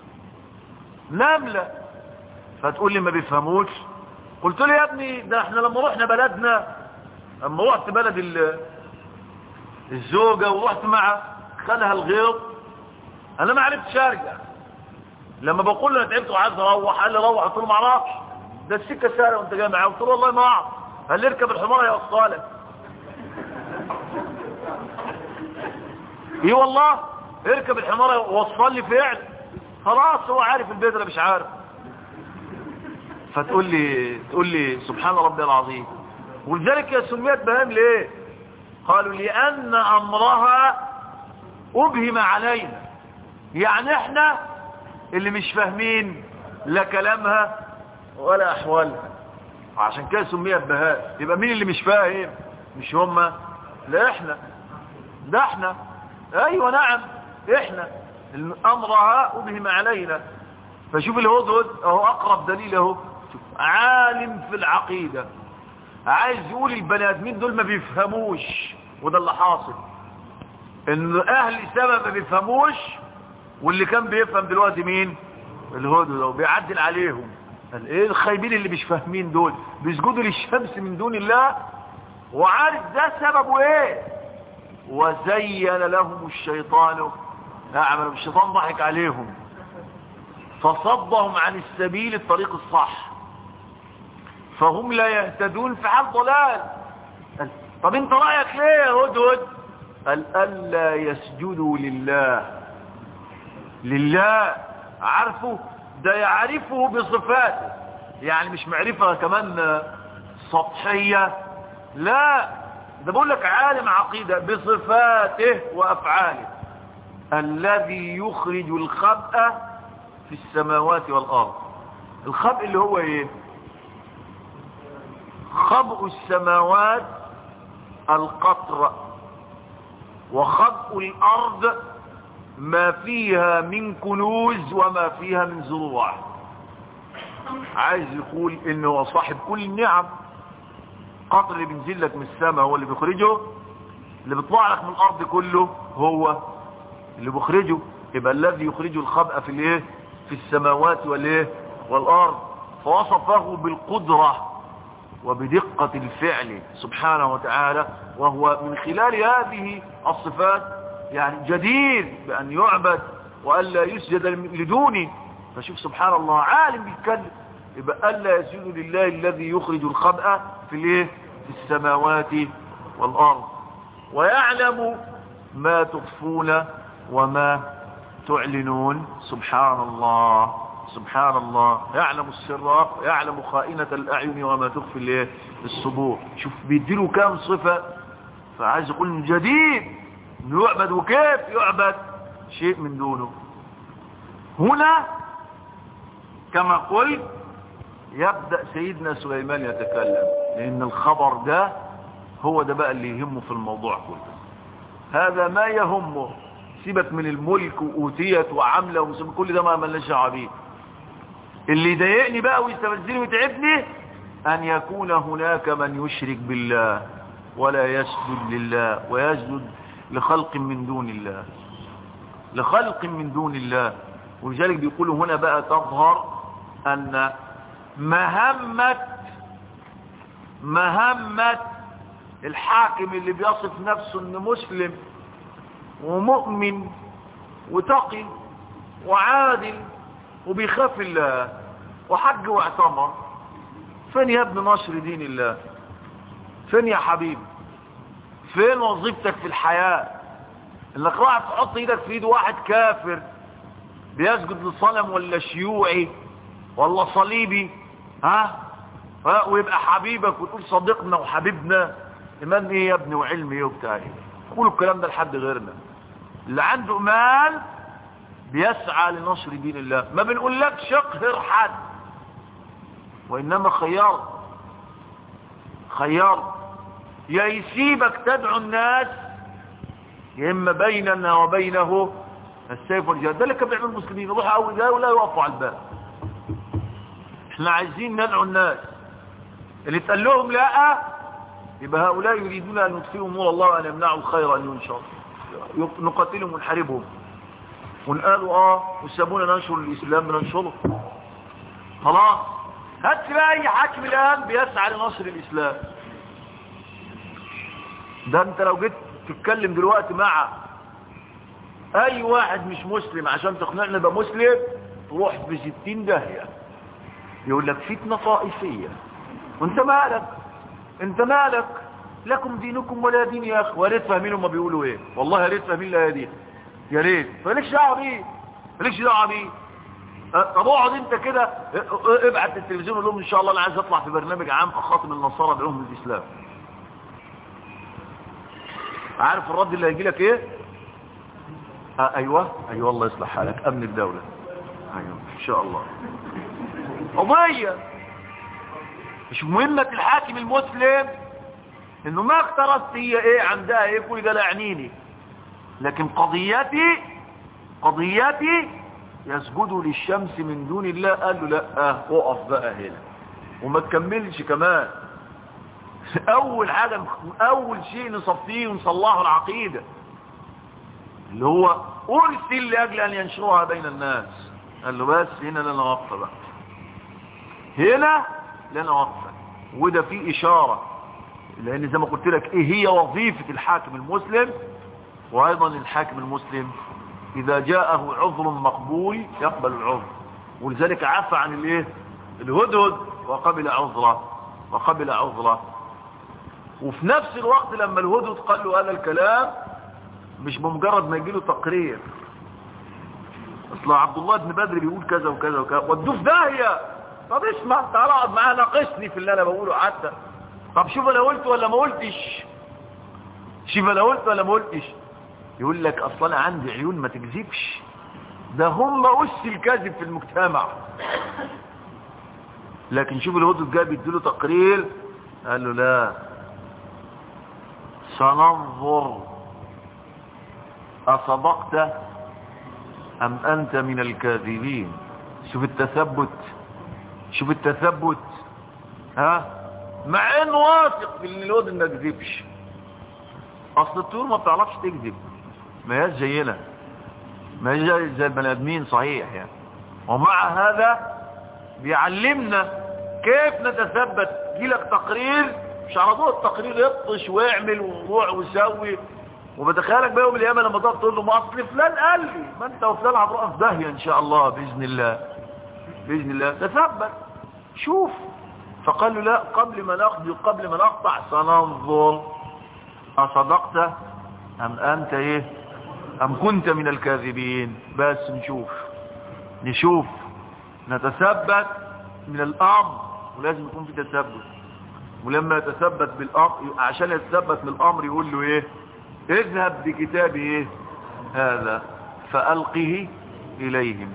نملة فتقول لي ما بيفهموش قلت له يا ابني ده احنا لما رحنا بلدنا لما رحت بلد الزوجة ورحت مع خلها الغيط انا ما عرفتش ارجع لما بقول له انا تعبت وعايز اروح قال لي روح قلت له ما اعرفش ده السكه سهله وانت جاي معايا قلت له والله ما اعرف قال لي اركب الحمار يوصلك ايه والله اركب الحمار وصل لي فعل خلاص هو عارف البيت انا مش عارف فتقول لي تقول لي سبحان ربي العظيم ولذلك يا سميت بهام ليه قالوا لان امرها ابهم علينا يعني احنا اللي مش فاهمين لا كلامها ولا احوالها عشان كده سميت بهاء يبقى مين اللي مش فاهم مش هما لا احنا ده احنا ايوه نعم احنا امرها ابهم علينا فشوف الهدهد اهو اقرب دليل اهو عالم في العقيدة عايز يقول البني ادمين دول ما بيفهموش وده اللي حاصل ان اهل سبب ما بيفهموش واللي كان بيفهم دلوقتي مين الهدهد وبيعدل عليهم قال ايه الخايبين اللي مش فاهمين دول بيسجدوا للشمس من دون الله وعارف ده سببه ايه وزين لهم الشيطان نعم الشيطان ضحك عليهم فصدهم عن السبيل الطريق الصح فهم لا يهتدون في حال ضلال طب انت رأيك ليه يا هدهد قال ألا يسجدوا لله لله عارفه ده يعرفه بصفاته يعني مش معرفة كمان سطحية لا ده بقول لك عالم عقيدة بصفاته وأفعاله الذي يخرج الخبأ في السماوات والأرض الخبء اللي هو ايه خبء السماوات القطر وخبء الأرض ما فيها من كنوز وما فيها من زروع عايز يقول انه هو صاحب كل النعم قطر اللي بينزل لك من السماء هو اللي بيخرجه اللي بيطلع لك من الارض كله هو اللي بيخرجه يبقى الذي يخرج الخبأ في الايه في السماوات والايه والارض فوصفه بالقدرة وبدقة الفعل سبحانه وتعالى وهو من خلال هذه الصفات يعني جدير بأن يعبد وألا يسجد لدونه فشوف سبحان الله عالم بيتكلم يبقى ألا يسجد لله الذي يخرج الخبأ في الايه في السماوات والأرض ويعلم ما تخفون وما تعلنون سبحان الله سبحان الله يعلم السر يعلم خائنة الأعين وما تخفي الايه الصدور شوف بيديله كام صفة فعايز يقول من جديد انه يعبد وكيف يعبد شيء من دونه هنا كما قلت يبدأ سيدنا سليمان يتكلم لأن الخبر ده هو ده بقى اللي يهمه في الموضوع كله هذا ما يهمه سيبك من الملك وأوتيت وعملة ومسلم كل ده ما ملناش عبيد اللي يضايقني بقى ويستفزني ويتعبني أن يكون هناك من يشرك بالله ولا يسجد لله ويسجد لخلق من دون الله لخلق من دون الله ولذلك بيقولوا هنا بقى تظهر أن مهمة مهمة الحاكم اللي بيصف نفسه انه مسلم ومؤمن وتقي وعادل وبيخاف الله وحج واعتمر فين يا ابن نشر دين الله فين يا حبيبي فين وظيفتك في الحياة انك راح تحط ايدك في ايد واحد كافر بيسجد لصنم ولا شيوعي ولا صليبي ها ها ويبقى حبيبك وتقول صديقنا وحبيبنا ايمان ايه يا ابني وعلم ايه وبتاع ايه قولوا الكلام ده لحد غيرنا اللي عنده مال بيسعى لنصر دين الله ما بنقولكش اقهر حد وانما خيار خيار يا يسيبك تدعو الناس يا اما بيننا وبينه السيف والجهاد ده اللي كان بيعمل المسلمين يروحوا اول جاي ولا يوقفوا على الباب احنا عايزين ندعو الناس اللي تقال لهم لا يبقى هؤلاء يريدون ان يطفئوا نور الله وان يمنعوا الخير ان ينشر نقاتلهم ونحاربهم ونقالوا اه وسابونا ننشر الاسلام بننشره خلاص هات بقى اي حاكم الان بيسعى لنصر الاسلام ده انت لو جيت تتكلم دلوقتي مع اي واحد مش مسلم عشان تقنعنا ده مسلم تروح في ستين داهية يقول لك فتنة طائفية وانت مالك انت مالك لكم دينكم ولا دين يا اخي وريت فاهمين هم بيقولوا ايه والله يا ريت فاهمين لا دين يا ريت مالكش دعوه بيه مالكش دعوه بيه طب اقعد انت كده ابعت التلفزيون قول لهم ان شاء الله انا عايز اطلع في برنامج عام اخاطب النصارى ادعوهم للاسلام عارف الرد اللي هيجي لك ايه آه ايوه ايوه الله يصلح حالك امن الدولة ايوه ان شاء الله قضية مش مهمة الحاكم المسلم انه ما اخترت هي ايه عندها ايه كل ده لا يعنيني لكن قضيتي قضيتي يسجدوا للشمس من دون الله قال له لا اه اقف بقى هنا وما تكملش كمان اول حاجة اول شيء نصفيه ونصلحه العقيدة اللي هو ارسل لاجل ان ينشرها بين الناس قال له بس هنا لنا وقفة بقى هنا لنا وقفة وده فيه اشارة لان زي ما قلت لك ايه هي وظيفة الحاكم المسلم وايضا الحاكم المسلم اذا جاءه عذر مقبول يقبل العذر ولذلك عفى عن الايه الهدهد وقبل عذره وقبل عذره وفي نفس الوقت لما الهدهد قال له هذا الكلام مش بمجرد ما يجيله تقرير اصل عبد الله بن بدر بيقول كذا وكذا وكذا ودوه في داهيه طب اسمع تعال اقعد معاه ناقشني في اللي انا بقوله حتى طب شوف انا قلت ولا ما قلتش شوف انا قلت ولا ما قلتش يقول لك اصلا انا عندي عيون ما تكذبش ده هم اس الكذب في المجتمع لكن شوف الهدد جاي بيديله تقرير قال له لا سننظر أصدقت أم أنت من الكاذبين شوف التثبت شوف التثبت ها مع انه واثق في ان الواد ما كذبش اصل الطيور ما بتعرفش تكذب ما هياش زينا ما هياش زي البني ادمين صحيح يعني ومع هذا بيعلمنا كيف نتثبت يجيلك تقرير مش على طول التقرير يبطش ويعمل ويروح ويسوي وبتخيلك بقى يوم القيامه لما تقف تقول له ما اصل فلان قال لي ما انت وفلان هتروح في داهيه ان شاء الله باذن الله باذن الله تثبت شوف فقال له لا قبل ما ناخذ قبل ما نقطع سننظر اصدقت ام انت ايه ام كنت من الكاذبين بس نشوف نشوف نتثبت من الامر ولازم يكون في تثبت ولما يتثبت بالامر عشان يتثبت من الامر يقول له ايه اذهب بكتابي ايه هذا فألقه إليهم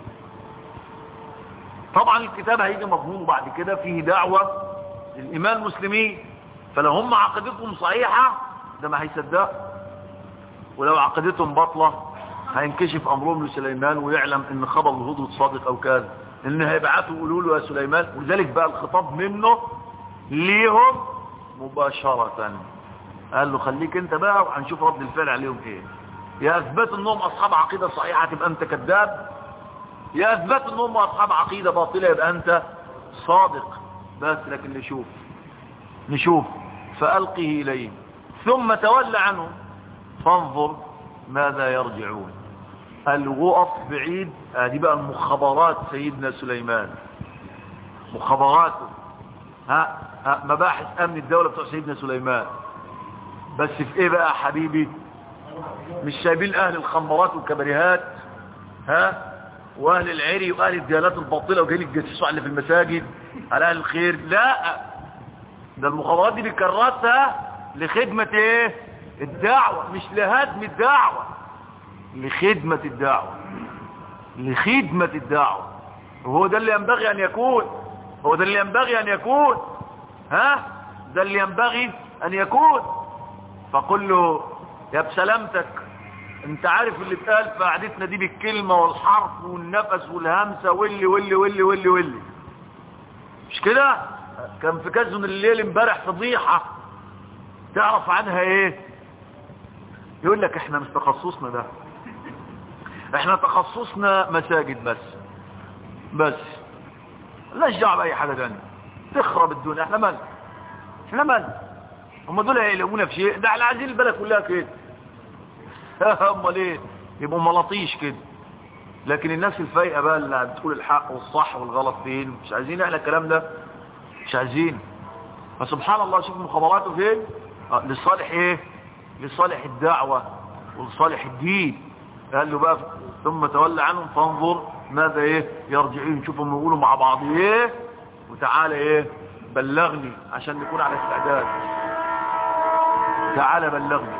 طبعا الكتاب هيجي مضمون بعد كده فيه دعوة للإيمان المسلمين فلو هم عقيدتهم صحيحة ده ما هيصدق ولو عقيدتهم باطلة هينكشف أمرهم لسليمان ويعلم ان خبر الهدود صادق أو كاذب ان هيبعتوا يقولوا له يا سليمان ولذلك بقى الخطاب منه ليهم مباشرة قال له خليك انت بقى وهنشوف رد الفعل عليهم ايه يا اثبت انهم اصحاب عقيدة صحيحة تبقى انت كذاب يا اثبت انهم اصحاب عقيدة باطلة يبقى انت صادق بس لكن نشوف نشوف فألقه إليه ثم تولى عنه فانظر ماذا يرجعون الوقف بعيد هذه بقى المخابرات سيدنا سليمان مخابراته ها, ها مباحث امن الدولة بتوع سيدنا سليمان بس في ايه بقى يا حبيبي مش سايبين اهل الخمرات والكبريهات ها واهل العري واهل الديانات الباطله وجايين يتجسسوا على اللي في المساجد على اهل الخير لا ده المخابرات دي بيكرسها لخدمه ايه الدعوه مش لهدم الدعوه لخدمه الدعوه لخدمه الدعوه وهو ده اللي ينبغي ان يكون هو ده اللي ينبغي ان يكون ها ده اللي ينبغي ان يكون فقل له يا بسلامتك انت عارف اللي اتقال في قعدتنا دي بالكلمة والحرف والنفس والهمسة واللي واللي واللي واللي واللي مش كده كان في كذن الليل امبارح فضيحة تعرف عنها ايه يقول لك احنا مش تخصصنا ده احنا تخصصنا مساجد بس بس لاش دعوه باي حاجه ثانيه تخرب الدنيا احنا مالنا احنا مالنا هم دول هيلاقونا في شيء ده احنا عايزين البلد كلها كده امال ايه يبقوا ملاطيش كده لكن الناس الفايقه بقى اللي بتقول الحق والصح والغلط فين مش عايزين احنا الكلام ده مش عايزين فسبحان الله شوف مخابراته فين اه لصالح ايه لصالح الدعوه ولصالح الدين قال له بقى ثم تولى عنهم فانظر ماذا ايه يرجعون شوفهم يقولوا مع بعض ايه وتعالى ايه بلغني عشان نكون على استعداد تعالى بلغني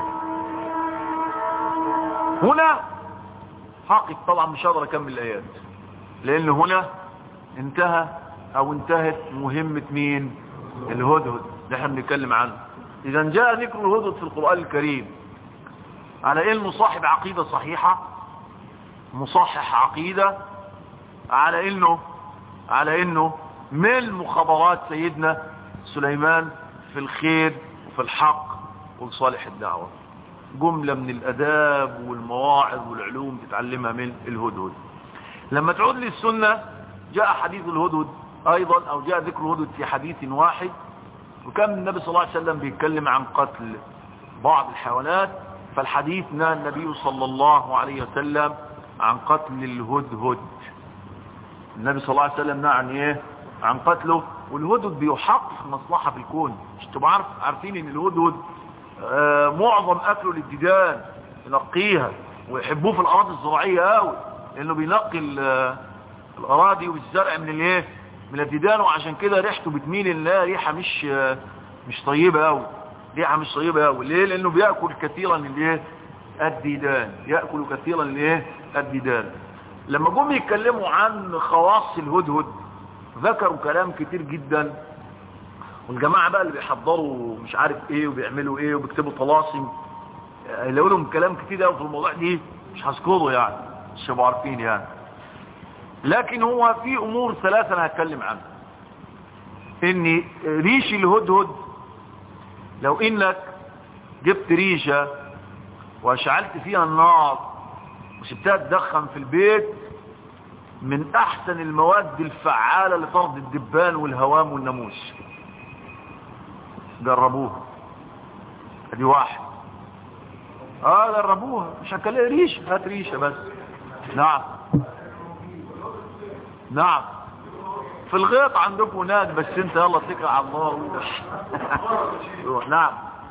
هنا حقق طبعا مش هقدر اكمل الايات لان هنا انتهى او انتهت مهمة مين الهدهد اللي احنا بنتكلم عنه اذا جاء ذكر الهدهد في القرآن الكريم على انه صاحب عقيدة صحيحة مصحح عقيدة على انه على انه من مخابرات سيدنا سليمان في الخير وفي الحق وصالح الدعوة جملة من الاداب والمواعظ والعلوم تتعلمها من الهدهد لما تعود للسنة جاء حديث الهدهد ايضا او جاء ذكر الهدهد في حديث واحد وكان النبي صلى الله عليه وسلم بيتكلم عن قتل بعض الحيوانات فالحديث نهى النبي صلى الله عليه وسلم عن قتل الهدهد النبي صلى الله عليه وسلم نهى عن ايه عن قتله والهدهد بيحقق مصلحة في الكون مش تبقى عارف عارفين ان الهدهد آه معظم اكله للديدان ينقيها ويحبوه في الاراضي الزراعية قوي لانه بينقي الاراضي والزرع من الايه من الديدان وعشان كده ريحته بتميل انها ريحة مش آه مش طيبة قوي ريحة مش طيبة قوي ليه لانه بيأكل كثيرا الايه الديدان يأكل كثيرا الايه الديدان لما جم يتكلموا عن خواص الهدهد ذكروا كلام كتير جدا والجماعة بقى اللي بيحضروا مش عارف ايه وبيعملوا ايه وبيكتبوا طلاسم يلاقوا لهم كلام كتير قوي في الموضوع دي مش هذكره يعني مش هيبقوا عارفين يعني لكن هو في امور ثلاثة انا هتكلم عنها ان ريش الهدهد لو انك جبت ريشة واشعلت فيها النار وسبتها تدخن في البيت من احسن المواد الفعالة لطرد الدبان والهوام والناموس جربوها ادي واحد اه جربوها مش هتكلم ريشة هات ريشة بس نعم نعم في الغيط عندكم هناك بس انت يلا اتكل على الله روح نعم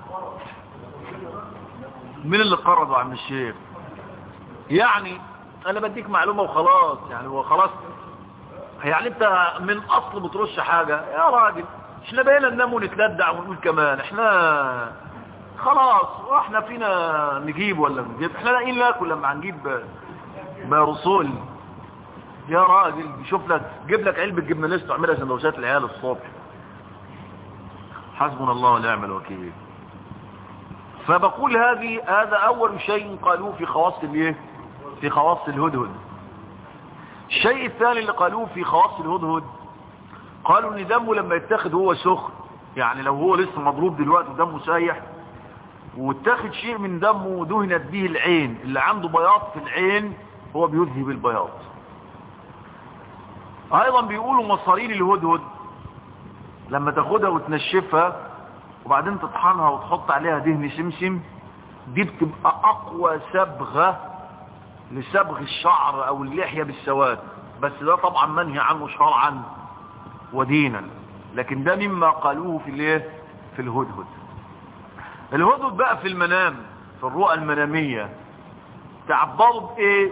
مين اللي قرض عم الشيخ يعني انا بديك معلومة وخلاص يعني هو خلاص يعني انت من اصل بترش حاجة يا راجل احنا بقينا ننام ونتلدع ونقول كمان احنا خلاص واحنا فينا نجيب ولا نجيب احنا لاقيين ناكل لما هنجيب برسول يا راجل شوف لك جيب لك علبة جبنة لسه تعملها سندوتشات العيال الصبح حسبنا الله ونعم الوكيل فبقول هذه هذا اول شيء قالوه في خواص الايه في خواص الهدهد الشيء الثاني اللي قالوه في خواص الهدهد قالوا ان دمه لما يتاخد هو سخن يعني لو هو لسه مضروب دلوقتي ودمه سايح واتاخد شيء من دمه ودهنت به العين اللي عنده بياض في العين هو بيذهب البياض ايضا بيقولوا مصارين الهدهد لما تاخدها وتنشفها وبعدين تطحنها وتحط عليها دهن سمسم دي بتبقى اقوى صبغه لصبغ الشعر او اللحيه بالسواد بس ده طبعا منهي عنه شرعا ودينا لكن ده مما قالوه في الايه في الهدهد الهدهد بقى في المنام في الرؤى المناميه تعبروا بايه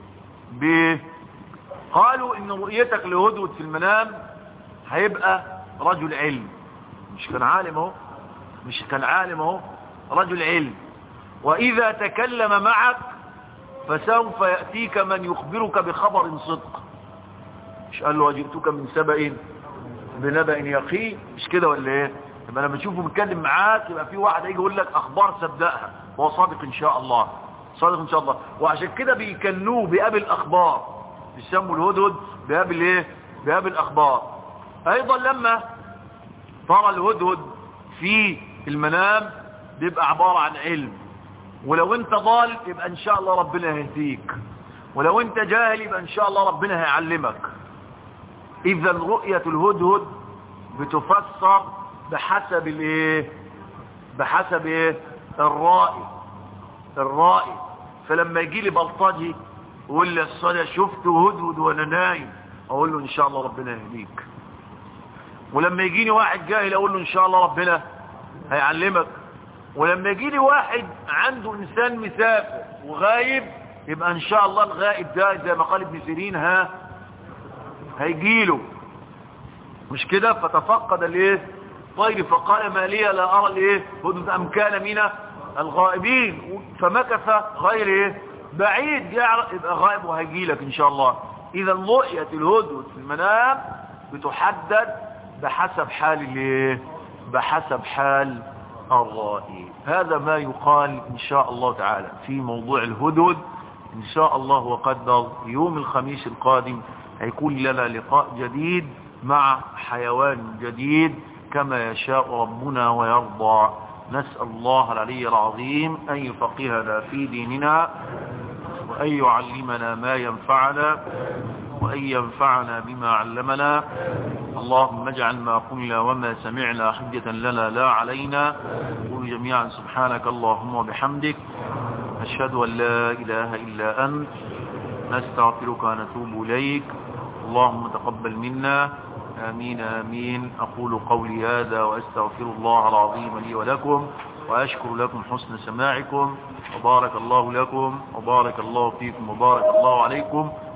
ب قالوا ان رؤيتك لهدهد في المنام هيبقى رجل علم مش كان عالم اهو مش كان عالم اهو رجل علم واذا تكلم معك فسوف يأتيك من يخبرك بخبر صدق مش قال له اجئتك من سبأ بنبأ يقين مش كده ولا ايه يبقى لما تشوفه بيتكلم معاك يبقى في واحد هيجي يقول لك اخبار صدقها هو صادق ان شاء الله صادق ان شاء الله وعشان كده بيكنوه باب الاخبار بيسموا الهدهد باب الايه باب الاخبار ايضا لما ترى الهدهد في المنام بيبقى عبارة عن علم ولو انت ضال يبقى ان شاء الله ربنا يهديك ولو انت جاهل يبقى ان شاء الله ربنا هيعلمك اذا رؤية الهدهد بتفسر بحسب الايه بحسب ايه الرائي الرائي فلما يجي لي بلطجي يقول لي الصلاة شفت هدهد وانا نايم اقول له ان شاء الله ربنا يهديك ولما يجيني واحد جاهل اقول له ان شاء الله ربنا هيعلمك ولما يجيني واحد عنده انسان مسافر وغايب يبقى ان شاء الله الغائب ده زي ما قال ابن سيرين ها هيجيله مش كده فتفقد الايه طير فقال ما لي لا ارى الايه هدد ام كان من الغائبين فمكث غير ايه بعيد يعرف يبقى غائب وهيجيلك ان شاء الله اذا رؤيه الهدهد في المنام بتحدد بحسب حال الايه بحسب حال الرائي هذا ما يقال ان شاء الله تعالى في موضوع الهدهد ان شاء الله وقدر يوم الخميس القادم هيكون لنا لقاء جديد مع حيوان جديد كما يشاء ربنا ويرضى نسأل الله العلي العظيم أن يفقهنا في ديننا وأن يعلمنا ما ينفعنا وأن ينفعنا بما علمنا اللهم اجعل ما قلنا وما سمعنا حجة لنا لا علينا قل جميعا سبحانك اللهم وبحمدك أشهد أن لا إله إلا أنت نستغفرك ونتوب إليك اللهم تقبل منا آمين آمين أقول قولي هذا وأستغفر الله العظيم لي ولكم وأشكر لكم حسن سماعكم وبارك الله لكم وبارك الله فيكم وبارك الله عليكم